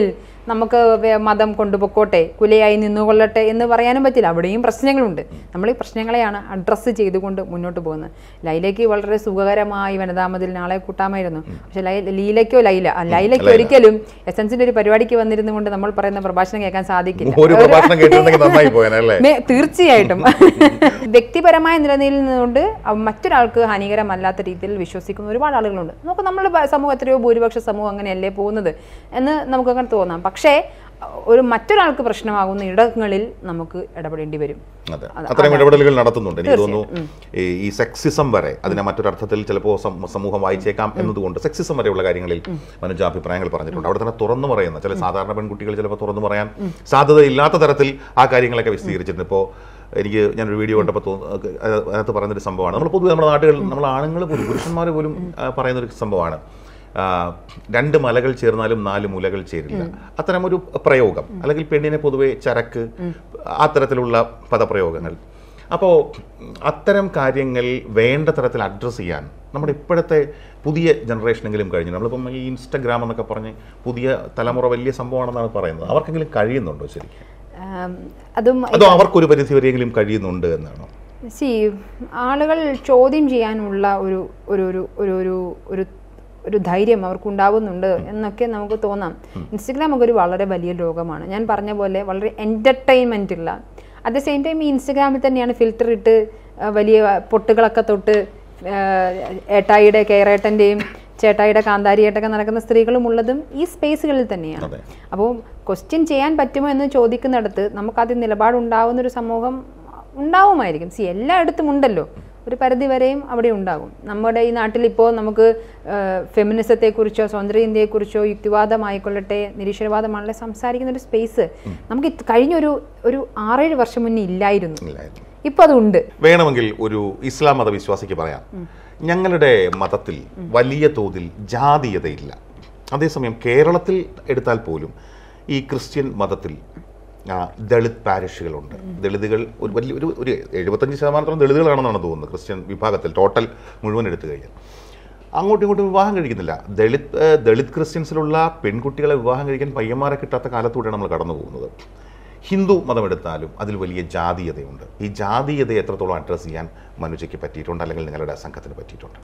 Speaker 2: നമുക്ക് വേ- മതം കൊണ്ടുപൊക്കോട്ടെ കുലയായി നിന്നുകൊള്ളട്ടെ എന്ന് പറയാനും പറ്റില്ല അവിടെയും പ്രശ്നങ്ങളുണ്ട് നമ്മൾ ഈ പ്രശ്നങ്ങളെയാണ് അഡ്രസ്സ് ചെയ്തുകൊണ്ട് മുന്നോട്ട് പോകുന്നത് ലൈലയ്ക്ക് വളരെ സുഖകരമായി വനിതാമതിൽ നാളെ കൂട്ടാമായിരുന്നു പക്ഷെ ലൈ- ലീലയ്ക്കോ ലൈല ആ, ലൈലയ്ക്ക് ഒരിക്കലും എസൻസിന്റെ ഒരു പരിപാടിക്ക് വന്നിരുന്നു കൊണ്ട് നമ്മൾ പറയുന്ന പ്രഭാഷണം കേൾക്കാൻ സാധിക്കില്ല
Speaker 1: ഒരു പ്രഭാഷണം കേട്ടിരുന്നെങ്കിൽ നന്നായി പോയനല്ലേ
Speaker 2: മേ- തീർച്ചയായിട്ടും വ്യക്തിപരമായ നിലനിൽ നിന്നുകൊണ്ട് അവ- മറ്റൊരാൾക്ക് ഹാനികരമല്ലാത്ത രീതിയിൽ വിശ്വസിക്കുന്ന ഒരുപാട് ആളുകളുണ്ട് നമുക്ക് നമ്മുടെ ബ- സമൂഹം എത്രയോ ഭൂരിപക്ഷ സമൂഹം അങ്ങനെയല്ലേ പോകുന്നത് എന്ന് നമുക്കങ്ങനെ തോന്നാം പക്ഷേ ഒരു മറ്റൊരാൾക്ക് പ്രശ്നമാകുന്ന ഇടങ്ങളിൽ നമുക്ക് ഇടപെടേണ്ടി വരും
Speaker 1: അതെ അത്തരം ഇടപെടലുകൾ നടത്തുന്നുണ്ട് എനിക്ക് തോന്നുന്നു ഈ- ഈ സെക്സിസം വരെ അതിനെ മറ്റൊരർത്ഥത്തിൽ ചിലപ്പോൾ സം- സമൂഹം വായിച്ചേക്കാം എന്നതുകൊണ്ട് സെക്സിസം വരെയുള്ള കാര്യങ്ങളിൽ മനുജ അഭിപ്രായങ്ങൾ പറഞ്ഞിട്ടുണ്ട് അവിടെ തന്നെ തുറന്നു പറയുന്ന ചില സാധാരണ പെൺകുട്ടികൾ ചിലപ്പോൾ തുറന്നു പറയാൻ സാധ്യതയില്ലാത്ത തരത്തിൽ ആ കാര്യങ്ങളൊക്കെ വിശദീകരിച്ചിട്ടുണ്ട് ഇപ്പോൾ എനിക്ക് ഞാനൊരു വീഡിയോ കണ്ടപ്പോൾ തോന്നുന്നു അത് അതിനകത്ത് പറയുന്നൊരു സംഭവമാണ് നമ്മൾ പൊതുവെ നമ്മുടെ നാട്ടുകൾ നമ്മൾ ആണുങ്ങൾ പോലും പുരുഷന്മാർ പോലും ആ, പറയുന്നൊരു സംഭവമാണ് ആ, രണ്ട് മലകൾ ചേർന്നാലും നാല് മുലകൾ ചേരില്ല അത്തരം ഒരു പ്രയോഗം അല്ലെങ്കിൽ പെണ്ണിനെ പൊതുവെ ചരക്ക് അത്തരത്തിലുള്ള പദപ്രയോഗങ്ങൾ അപ്പോൾ അത്തരം കാര്യങ്ങൾ വേണ്ട തരത്തിൽ അഡ്രസ്സ് ചെയ്യാൻ നമ്മുടെ ഇപ്പോഴത്തെ പുതിയ ജനറേഷനെങ്കിലും കഴിഞ്ഞു നമ്മളിപ്പം ഈ ഇൻസ്റ്റഗ്രാം എന്നൊക്കെ പറഞ്ഞ് പുതിയ തലമുറ വലിയ സംഭവമാണെന്നാണ് പറയുന്നത് അവർക്കെങ്കിലും കഴിയുന്നുണ്ടോ ശരിക്കും
Speaker 2: ആം, അതും
Speaker 1: അതോ അവർക്കൊരു പരിധി വരെയെങ്കിലും കഴിയുന്നുണ്ട് എന്നാണോ
Speaker 2: സി ആളുകൾ ചോദ്യം ചെയ്യാനുള്ള ഒരു ഒരു ഒരു ഒരു ഒരു ഒരു ഒരു ധൈര്യം അവർക്ക് ഉണ്ടാവുന്നുണ്ട് എന്നൊക്കെ നമുക്ക് തോന്നാം ഇൻസ്റ്റഗ്രാം ഒക്കെ ഒരു വളരെ വലിയ ലോകമാണ് ഞാൻ പറഞ്ഞ പോലെ വളരെ എൻ്റർടൈൻമെൻ്റ് ഉള്ള അറ്റ് ദ സെയിം ടൈം ഈ ഇൻസ്റ്റഗ്രാമിൽ തന്നെയാണ് ഫിൽറ്റർ ഇട്ട് ആ, വലിയ പൊട്ടുകളൊക്കെ തൊട്ട് ആ, ഏട്ടായിയുടെ കേരേട്ടൻ്റെയും ചേട്ടായിയുടെ കാന്താരിയായിട്ടൊക്കെ നടക്കുന്ന സ്ത്രീകളും ഉള്ളതും ഈ സ്പേസുകളിൽ തന്നെയാണ്
Speaker 1: അതെ
Speaker 2: അപ്പോൾ ക്വസ്റ്റ്യൻ ചെയ്യാൻ പറ്റുമോ എന്ന് ചോദിക്കുന്നിടത്ത് നമുക്കത് നിലപാടുണ്ടാവുന്ന ഒരു സമൂഹം ഉണ്ടാവുമായിരിക്കും സി എല്ലായിടത്തും ഉണ്ടല്ലോ ഒരു പരിധി വരെയും അവിടെ ഉണ്ടാകും നമ്മുടെ ഈ നാട്ടിൽ ഇപ്പോൾ നമുക്ക് ഫെമിനിസത്തെക്കുറിച്ചോ സ്വതന്ത്ര ഇന്ത്യയെക്കുറിച്ചോ യുക്തിവാദമായിക്കൊള്ളട്ടെ നിരീശ്വരവാദമാണല്ലേ സംസാരിക്കുന്ന ഒരു സ്പേസ് നമുക്ക് ഇത് കഴിഞ്ഞൊരു ഒരു ആറേഴ് വർഷം മുന്നേ ഇല്ലായിരുന്നു
Speaker 1: ഇല്ലായിരുന്നു
Speaker 2: ഇപ്പോൾ അതുണ്ട്
Speaker 1: വേണമെങ്കിൽ ഒരു ഇസ്ലാം മതവിശ്വാസിക്ക് പറയാം ഞങ്ങളുടെ മതത്തിൽ വലിയ തോതിൽ ജാതീയതയില്ല അതേസമയം കേരളത്തിൽ എടുത്താൽ പോലും ഈ ക്രിസ്ത്യൻ മതത്തിൽ ആ, ദളിത് പാരിഷുകളുണ്ട് ദളിതുകൾ ഒരു വലിയ ഒരു ഒരു എഴുപത്തഞ്ച് ശതമാനത്തോളം ദളിതുകളാണെന്നാണ് തോന്നുന്നത് ക്രിസ്ത്യൻ വിഭാഗത്തിൽ ടോട്ടൽ മുഴുവൻ എടുത്തു കഴിഞ്ഞാൽ അങ്ങോട്ടും ഇങ്ങോട്ടും വിവാഹം കഴിക്കുന്നില്ല ദളിത് ഏ, ദളിത് ക്രിസ്ത്യൻസിലുള്ള പെൺകുട്ടികളെ വിവാഹം കഴിക്കാൻ പയ്യന്മാരെ കിട്ടാത്ത കാലത്തൂടെയാണ് നമ്മൾ കടന്നു പോകുന്നത് ഹിന്ദു മതം എടുത്താലും അതിൽ വലിയ ജാതീയതയുണ്ട് ഈ ജാതീയതയെ എത്രത്തോളം അഡ്രസ്സ് ചെയ്യാൻ മനുഷ്യയ്ക്ക് പറ്റിയിട്ടുണ്ട് അല്ലെങ്കിൽ നിങ്ങളുടെ സംഘത്തിന് പറ്റിയിട്ടുണ്ട്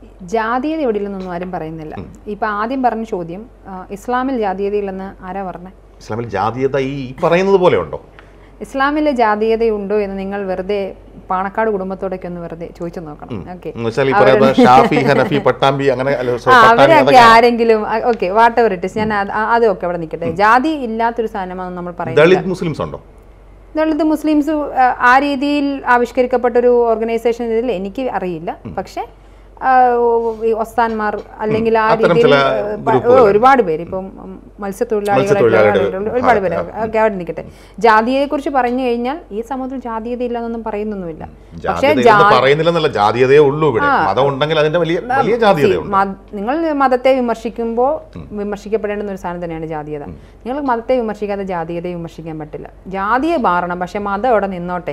Speaker 2: ജാതീയത എവിടെയില്ലെന്നൊന്നും ആരും പറയുന്നില്ല ഇപ്പൊ ആദ്യം പറഞ്ഞ ചോദ്യം ആ, ഇസ്ലാമിൽ ജാതീയതയില്ലെന്ന് ആരാ പറഞ്ഞത്
Speaker 1: ഇസ്ലാമിൽ ജാതീയത ഈ പറയുന്നത് പോലെ ഉണ്ടോ
Speaker 2: ഇസ്ലാമിൽ ജാതീയതയുണ്ടോ എന്ന് നിങ്ങൾ വെറുതെ പാണക്കാട് കുടുംബത്തോടൊക്കെ ഒന്ന് വെറുതെ ചോദിച്ചു നോക്കണം ഓക്കെ
Speaker 1: എന്ന് വെച്ചാൽ ഈ പറയുന്ന ഷാഫി ഹനഫി പട്ടാമ്പി അങ്ങനെ അല്ല, sorry,
Speaker 2: ആ
Speaker 1: പട്ടാമ്പി
Speaker 2: അവരൊക്കെ
Speaker 1: അതൊക്കെ
Speaker 2: ആരെങ്കിലും ഓക്കെ വാട്ട് എവർ ഇറ്റ് ഞാൻ അത് ആ- അതൊക്കെ അവിടെ നിൽക്കട്ടെ ജാതി ഇല്ലാത്തൊരു സാധനമാണ് നമ്മൾ പറയുന്നത്
Speaker 1: ദളിത് മുസ്ലിംസ് ഉണ്ടോ
Speaker 2: ദളിത് മുസ്ലിംസ് ആ, ആ രീതിയിൽ ആവിഷ്കരിക്കപ്പെട്ട ഒരു ഓർഗനൈസേഷൻ ഇതിൽ എനിക്ക് അറിയില്ല പക്ഷെ ആ, ഈ ഒസ്താന്മാർ അല്ലെങ്കിൽ ആ
Speaker 1: അത്തരം
Speaker 2: രീതിയിൽ
Speaker 1: ചില
Speaker 2: ആ, പ-
Speaker 1: ഗ്രൂപ്പുകൾ.
Speaker 2: ഒരുപാട് പേര് ഇപ്പം ഉം, മത്സ്യത്തൊഴിലാളികളായിട്ടുള്ള
Speaker 1: മത്സ്യത്തൊഴിലാളികളുടെ
Speaker 2: ആളുകൾ, ഒരുപാട് പേര് ഒക്കെ അവിടെ നിൽക്കട്ടെ ജാതിയെ കുറിച്ച് പറഞ്ഞു കഴിഞ്ഞാൽ ഈ സമൂഹത്തിൽ ജാതീയത ഇല്ലെന്നൊന്നും പറയുന്നൊന്നുമില്ല പക്ഷേ
Speaker 1: ജാതീയത എന്ന് പറയുന്നില്ലെന്നല്ല ജാതീയതയേ ഉള്ളൂ ഇവിടെ മതം ഉണ്ടെങ്കിൽ അതിന്റെ വലിയ വലിയ ജാതീയതയുണ്ട്
Speaker 2: മത- നിങ്ങൾ മതത്തെ വിമർശിക്കുമ്പോൾ വിമർശിക്കപ്പെടേണ്ടുന്ന ഒരു സാധനം തന്നെയാണ് ജാതീയത നിങ്ങൾ മതത്തെ വിമർശിക്കാതെ ജാതീയതയെ വിമർശിക്കാൻ പറ്റില്ല ജാതിയെ മാറണം പക്ഷെ മതം അവിടെ നിന്നോട്ടെ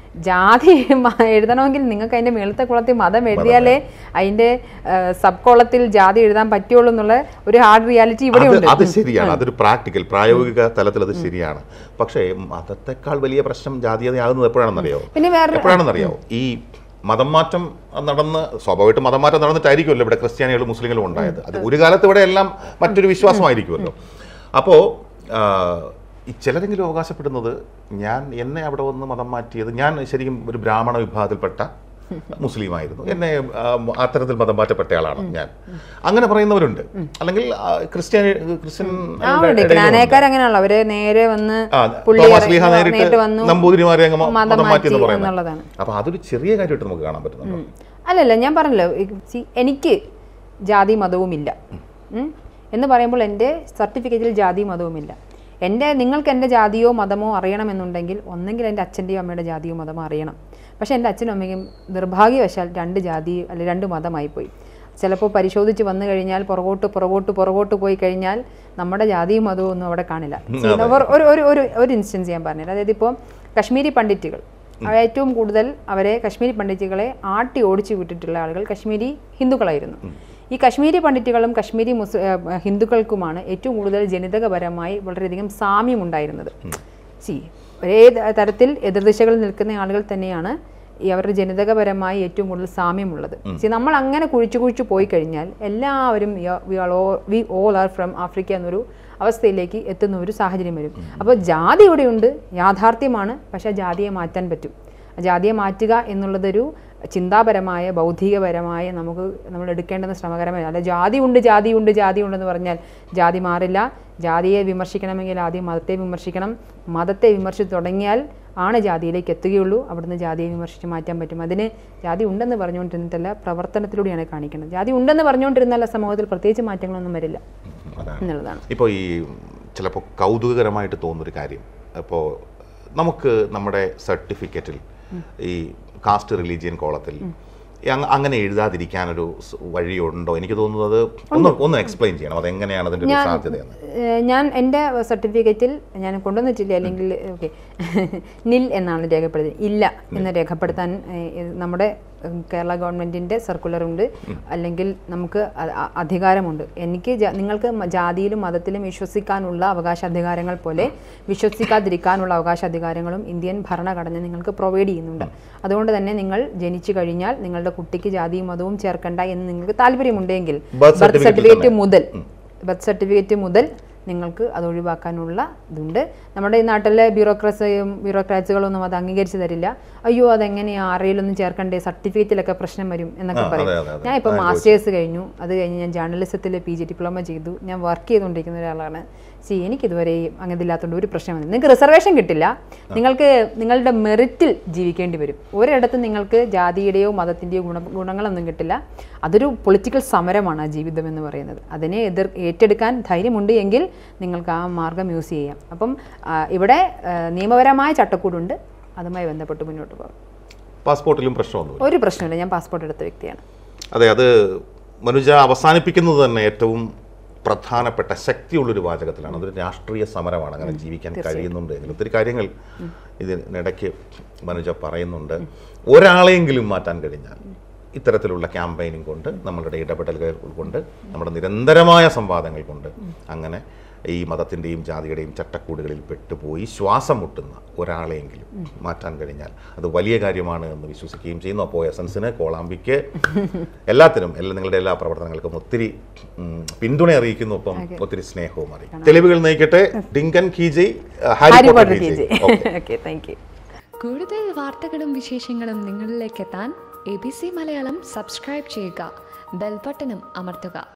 Speaker 2: ജാതി മ- എഴുതണമെങ്കിൽ നിങ്ങൾക്ക് അതിന്റെ മേളത്തെ കുളത്തിൽ മതം എഴുതിയാലേ അതിന്റെ സബ് കോളത്തിൽ ജാതി എഴുതാൻ പറ്റുള്ളൂ എന്നുള്ള ഒരു ഹാർഡ് റിയാലിറ്റി ഇവിടെ
Speaker 1: അത്
Speaker 2: ഉണ്ട്
Speaker 1: അത് ശരിയാണ് അതൊരു പ്രാക്ടിക്കൽ പ്രായോഗിക തലത്തിൽ അത് ശരിയാണ് പക്ഷേ മതത്തെക്കാൾ വലിയ പ്രശ്നം ജാതീയതയാകുന്നത് എപ്പോഴാണെന്നറിയാവോ
Speaker 2: പിന്നെ വേറെ
Speaker 1: എപ്പോഴാണെന്നറിയാവോ ഈ മതം മാറ്റം നടന്ന് സ്വാഭാവികമായിട്ടും മതം മാറ്റം നടന്നിട്ടായിരിക്കുമല്ലോ ഇവിടെ ക്രിസ്ത്യാനികളും മുസ്ലിങ്ങളും ഉണ്ടായത് അത് ഒരു കാലത്ത് ഇവിടെ എല്ലാം മറ്റൊരു വിശ്വാസമായിരിക്കുമല്ലോ അപ്പോൾ ഈ ചിലരെങ്കിലും അവകാശപ്പെടുന്നത് ഞാൻ എന്നെ അവിടെ വന്ന് മതം മാറ്റിയത് ഞാൻ ശരിക്കും ഒരു ബ്രാഹ്മണ വിഭാഗത്തിൽപ്പെട്ട മുസ്ലിമായിരുന്നു എന്നെ ആ, അത്തരത്തിൽ മതം മാറ്റപ്പെട്ടയാളാണ് ഞാൻ അങ്ങനെ പറയുന്നവരുണ്ട് അല്ലെങ്കിൽ ആ, ക്രിസ്ത്യാനി ക്രിസ്ത്യൻ
Speaker 2: ആ ഉണ്ട് ജ്ഞാനേക്കാർ അങ്ങനെയാണല്ലോ അവര് നേരെ വന്ന്
Speaker 1: ആ,
Speaker 2: പുള്ളി
Speaker 1: തോമസ്
Speaker 2: ഇറങ്ങി-
Speaker 1: ലീഹ നേരിട്ട്
Speaker 2: നേരിട്ട് വന്നു
Speaker 1: നമ്പൂതിരിമാരെ അങ്ങ് മ-
Speaker 2: മതം
Speaker 1: മതം മാറ്റി എന്ന്
Speaker 2: മാറ്റി
Speaker 1: പറയുന്നത്
Speaker 2: എന്നുള്ളതാണ്
Speaker 1: അപ്പൊ അതൊരു ചെറിയ കാര്യമായിട്ട് നമുക്ക് കാണാൻ പറ്റുന്നുണ്ട്
Speaker 2: അല്ലല്ല ഞാൻ പറഞ്ഞല്ലോ ഈ see, എനിക്ക് ജാതി മതവുമില്ല ഉം. എന്ന് പറയുമ്പോൾ എൻ്റെ സർട്ടിഫിക്കറ്റിൽ ജാതി മതവുമില്ല എൻ്റെ നിങ്ങൾക്ക് എൻ്റെ ജാതിയോ മതമോ അറിയണമെന്നുണ്ടെങ്കിൽ ഒന്നെങ്കിൽ എൻ്റെ അച്ഛൻ്റെയോ അമ്മയുടെ ജാതിയോ മതമോ അറിയണം പക്ഷേ എൻ്റെ അച്ഛനും അമ്മയും നിർഭാഗ്യവശാൽ രണ്ട് ജാതി അല്ലെങ്കിൽ രണ്ട് മതമായി പോയി ചിലപ്പോൾ പരിശോധിച്ച് വന്നു കഴിഞ്ഞാൽ പുറകോട്ട് പുറകോട്ട് പുറകോട്ട് പോയി കഴിഞ്ഞാൽ നമ്മുടെ ജാതിയും മതവും ഒന്നും അവിടെ കാണില്ല See, ഒരു ഒരു ഒരു ഒരു ഒരു ഇൻസ്റ്റൻസ് ഞാൻ പറഞ്ഞുതരാം അതായത് ഇപ്പോൾ കശ്മീരി പണ്ഡിറ്റുകൾ അവ ഏറ്റവും കൂടുതൽ അവരെ കശ്മീരി പണ്ഡിറ്റുകളെ ആട്ടി ഓടിച്ചു വിട്ടിട്ടുള്ള ആളുകൾ കശ്മീരി ഹിന്ദുക്കളായിരുന്നു ഈ കശ്മീരി പണ്ഡിറ്റുകളും കശ്മീരി മുസ് ഏഹ് ഹിന്ദുക്കൾക്കുമാണ് ഏറ്റവും കൂടുതൽ ജനിതകപരമായി വളരെയധികം സാമ്യമുണ്ടായിരുന്നത് സി ഒരേ ത- തരത്തിൽ എതിർദിശകളിൽ നിൽക്കുന്ന ആളുകൾ തന്നെയാണ് ഈ അവരുടെ ജനിതകപരമായി ഏറ്റവും കൂടുതൽ സാമ്യമുള്ളത് സി നമ്മൾ അങ്ങനെ കുഴിച്ചു കുഴിച്ചു പോയി കഴിഞ്ഞാൽ എല്ലാവരും we all are from Africa എന്നൊരു അവസ്ഥയിലേക്ക് എത്തുന്ന ഒരു സാഹചര്യം വരും അപ്പോൾ ജാതി ഇവിടെയുണ്ട് യാഥാർത്ഥ്യമാണ് പക്ഷേ ആ ജാതിയെ മാറ്റാൻ പറ്റും ആ ജാതിയെ മാറ്റുക എന്നുള്ളതൊരു ചിന്താപരമായ ബൗദ്ധികപരമായ നമുക്ക് നമ്മൾ എടുക്കേണ്ടുന്ന ശ്രമകരമായ അല്ല ജാതി ഉണ്ട് ജാതി ഉണ്ട് ജാതി ഉണ്ടെന്ന് പറഞ്ഞാൽ ജാതി മാറില്ല ജാതിയെ വിമർശിക്കണമെങ്കിൽ ആദ്യം മതത്തെ വിമർശിക്കണം മതത്തെ വിമർശിച്ച് തുടങ്ങിയാൽ ആണ് ജാതിയിലേക്ക് എത്തുകയുള്ളൂ അവിടുന്ന് ജാതിയെ വിമർശിച്ച് മാറ്റാൻ പറ്റും അതിന് ജാതി ഉണ്ടെന്ന് പറഞ്ഞുകൊണ്ടിരുന്നിട്ടല്ല പ്രവർത്തനത്തിലൂടെയാണ് കാണിക്കുന്നത് ജാതി ഉണ്ടെന്ന് പറഞ്ഞുകൊണ്ടിരുന്നാൽ ആ സമൂഹത്തിൽ പ്രത്യേകിച്ച് മാറ്റങ്ങളൊന്നും വരില്ല
Speaker 1: അതാണ്
Speaker 2: എന്നുള്ളതാണ്
Speaker 1: ഇപ്പോൾ ഈ ചിലപ്പോൾ കൗതുകകരമായിട്ട് തോന്നുന്നൊരു കാര്യം അപ്പോൾ നമുക്ക് നമ്മുടെ സർട്ടിഫിക്കറ്റിൽ ഈ കാസ്റ്റ് റിലീജിയൻ കോളത്തിൽ ഈ അങ്ങ- അങ്ങനെ എഴുതാതിരിക്കാനൊരു സ് വഴിയുണ്ടോ എനിക്ക് തോന്നുന്നത് ഒന്ന് ഒന്ന് എക്സ്പ്ലെയിൻ ചെയ്യണം അതെങ്ങനെയാണ് അതിൻ്റെ ഒരു സാധ്യതയെന്ന്
Speaker 2: ഏഹ് ഞാൻ എൻ്റെ സർട്ടിഫിക്കറ്റിൽ ഞാൻ കൊണ്ടുവന്നിട്ടില്ല അല്ലെങ്കിൽ ഓക്കെ നിൽ എന്നാണ് രേഖപ്പെടുത്തിയത് ഇല്ല എന്ന് രേഖപ്പെടുത്താൻ ഏഹ്, ഇത് നമ്മുടെ ഉം, കേരള ഗവൺമെൻറ്റിൻ്റെ സർക്കുലറുണ്ട് അല്ലെങ്കിൽ നമുക്ക് അ- അ- അധികാരമുണ്ട് എനിക്ക് ജാ- നിങ്ങൾക്ക് മ- ജാതിയിലും മതത്തിലും വിശ്വസിക്കാനുള്ള അവകാശാധികാരങ്ങൾ പോലെ വിശ്വസിക്കാതിരിക്കാനുള്ള അവകാശാധികാരങ്ങളും ഇന്ത്യൻ ഭരണഘടന നിങ്ങൾക്ക് പ്രൊവൈഡ് ചെയ്യുന്നുണ്ട് അതുകൊണ്ട് തന്നെ നിങ്ങൾ ജനിച്ചു കഴിഞ്ഞാൽ നിങ്ങളുടെ കുട്ടിക്ക് ജാതിയും മതവും ചേർക്കണ്ട എന്ന് നിങ്ങൾക്ക് താല്പര്യമുണ്ടെങ്കിൽ
Speaker 1: Birth
Speaker 2: ബർത്ത്
Speaker 1: certificate
Speaker 2: സർട്ടിഫിക്കറ്റ് മുതൽ ബർത്ത് സർട്ടിഫിക്കറ്റ് മുതൽ നിങ്ങൾക്ക് അത് ഒഴിവാക്കാനുള്ള ഇതുണ്ട് നമ്മുടെ ഈ നാട്ടിലെ ബ്യൂറോക്രസിയും ബ്യൂറോക്രാറ്റ്സുകളൊന്നും അത് അംഗീകരിച്ച് തരില്ല അയ്യോ അതെങ്ങനെയാ ആരെയിലൊന്നും ചേർക്കണ്ടേ സർട്ടിഫിക്കറ്റിലൊക്കെ പ്രശ്നം വരും എന്നൊക്കെ
Speaker 1: ആ,
Speaker 2: പറയും
Speaker 1: അതെ, അതെ, അതെ.
Speaker 2: ഞാൻ ഇപ്പോൾ മാസ്റ്റേഴ്സ് കഴിഞ്ഞു അത് കഴിഞ്ഞ് ഞാൻ ജേർണലിസത്തിൽ പി ജി ഡിപ്ലോമ ചെയ്തു ഞാൻ വർക്ക് ചെയ്തുകൊണ്ടിരിക്കുന്ന ഒരാളാണ് സി എനിക്കിതുവരെ അങ്ങനെ ഇല്ലാത്തതുകൊണ്ട് ഒരു പ്രശ്നമില്ല നിങ്ങൾക്ക് റിസർവേഷൻ കിട്ടില്ല നിങ്ങൾക്ക് നിങ്ങളുടെ മെറിറ്റിൽ ജീവിക്കേണ്ടി വരും ഒരിടത്തും നിങ്ങൾക്ക് ജാതിയുടെയോ മതത്തിൻ്റെയോ ഗുണ ഗുണങ്ങളൊന്നും കിട്ടില്ല അതൊരു പൊളിറ്റിക്കൽ സമരമാണ് ആ ജീവിതം എന്ന് പറയുന്നത് അതിനെ എതിർ ഏറ്റെടുക്കാൻ ധൈര്യമുണ്ട് എങ്കിൽ നിങ്ങൾക്ക് ആ മാർഗം യൂസ് ചെയ്യാം അപ്പം ആ, ഇവിടെ ആ, നിയമപരമായ ചട്ടക്കൂടുണ്ട് അതുമായി ബന്ധപ്പെട്ട് മുന്നോട്ട് പോകും
Speaker 1: പാസ്പോർട്ടിലും പ്രശ്നമൊന്നുമില്ല
Speaker 2: ഒരു പ്രശ്നമില്ല ഞാൻ പാസ്പോർട്ട് എടുത്ത വ്യക്തിയാണ്
Speaker 1: അതെ അത് മനുജ അവസാനിപ്പിക്കുന്നത് തന്നെ ഏറ്റവും പ്രധാനപ്പെട്ട ശക്തിയുള്ളൊരു വാചകത്തിലാണ് അതൊരു രാഷ്ട്രീയ സമരമാണ് അങ്ങനെ ജീവിക്കാൻ കഴിയുന്നുണ്ട് എങ്കിൽ ഒത്തിരി കാര്യങ്ങൾ ഇതിനിടയ്ക്ക് മനുജ പറയുന്നുണ്ട് ഒരാളെങ്കിലും മാറ്റാൻ കഴിഞ്ഞാൽ ഇത്തരത്തിലുള്ള ക്യാമ്പയിനിങ് കൊണ്ട് നമ്മളുടെ ഇടപെടലുകൾ കൊണ്ട് നമ്മുടെ നിരന്തരമായ സംവാദങ്ങൾ കൊണ്ട് അങ്ങനെ ഈ മതത്തിൻ്റെയും ജാതിയുടെയും ചട്ടക്കൂടുകളിൽ പെട്ടുപോയി ശ്വാസം മുട്ടുന്ന ഒരാളെയെങ്കിലും മാറ്റാൻ കഴിഞ്ഞാൽ അത് വലിയ കാര്യമാണ് എന്ന് വിശ്വസിക്കുകയും ചെയ്യുന്നു അപ്പോൾ എസൻസിന് കോളാമ്പിക്ക് എല്ലാത്തിനും എല്ലാ നിങ്ങളുടെ എല്ലാ പ്രവർത്തനങ്ങൾക്കും ഒത്തിരി ഉം, പിന്തുണ അറിയിക്കുന്നു ഒപ്പം ഒത്തിരി സ്നേഹവും അറിയിക്കും തെളിവുകൾ നയിക്കട്ടെ ഡിങ്കൻ കീജി ഹാരി
Speaker 2: ഹാരി
Speaker 1: പോട്ടർ
Speaker 2: പോട്ടർ
Speaker 1: കീജി
Speaker 2: കെ
Speaker 1: ഓക്കെ
Speaker 2: ഓക്കെ താങ്ക് യു
Speaker 3: കൂടുതൽ വാർത്തകളും വിശേഷങ്ങളും നിങ്ങളിലേക്ക് എത്താൻ A B C Malayalam subscribe ചെയ്യുക ബെൽബട്ടനും അമർത്തുക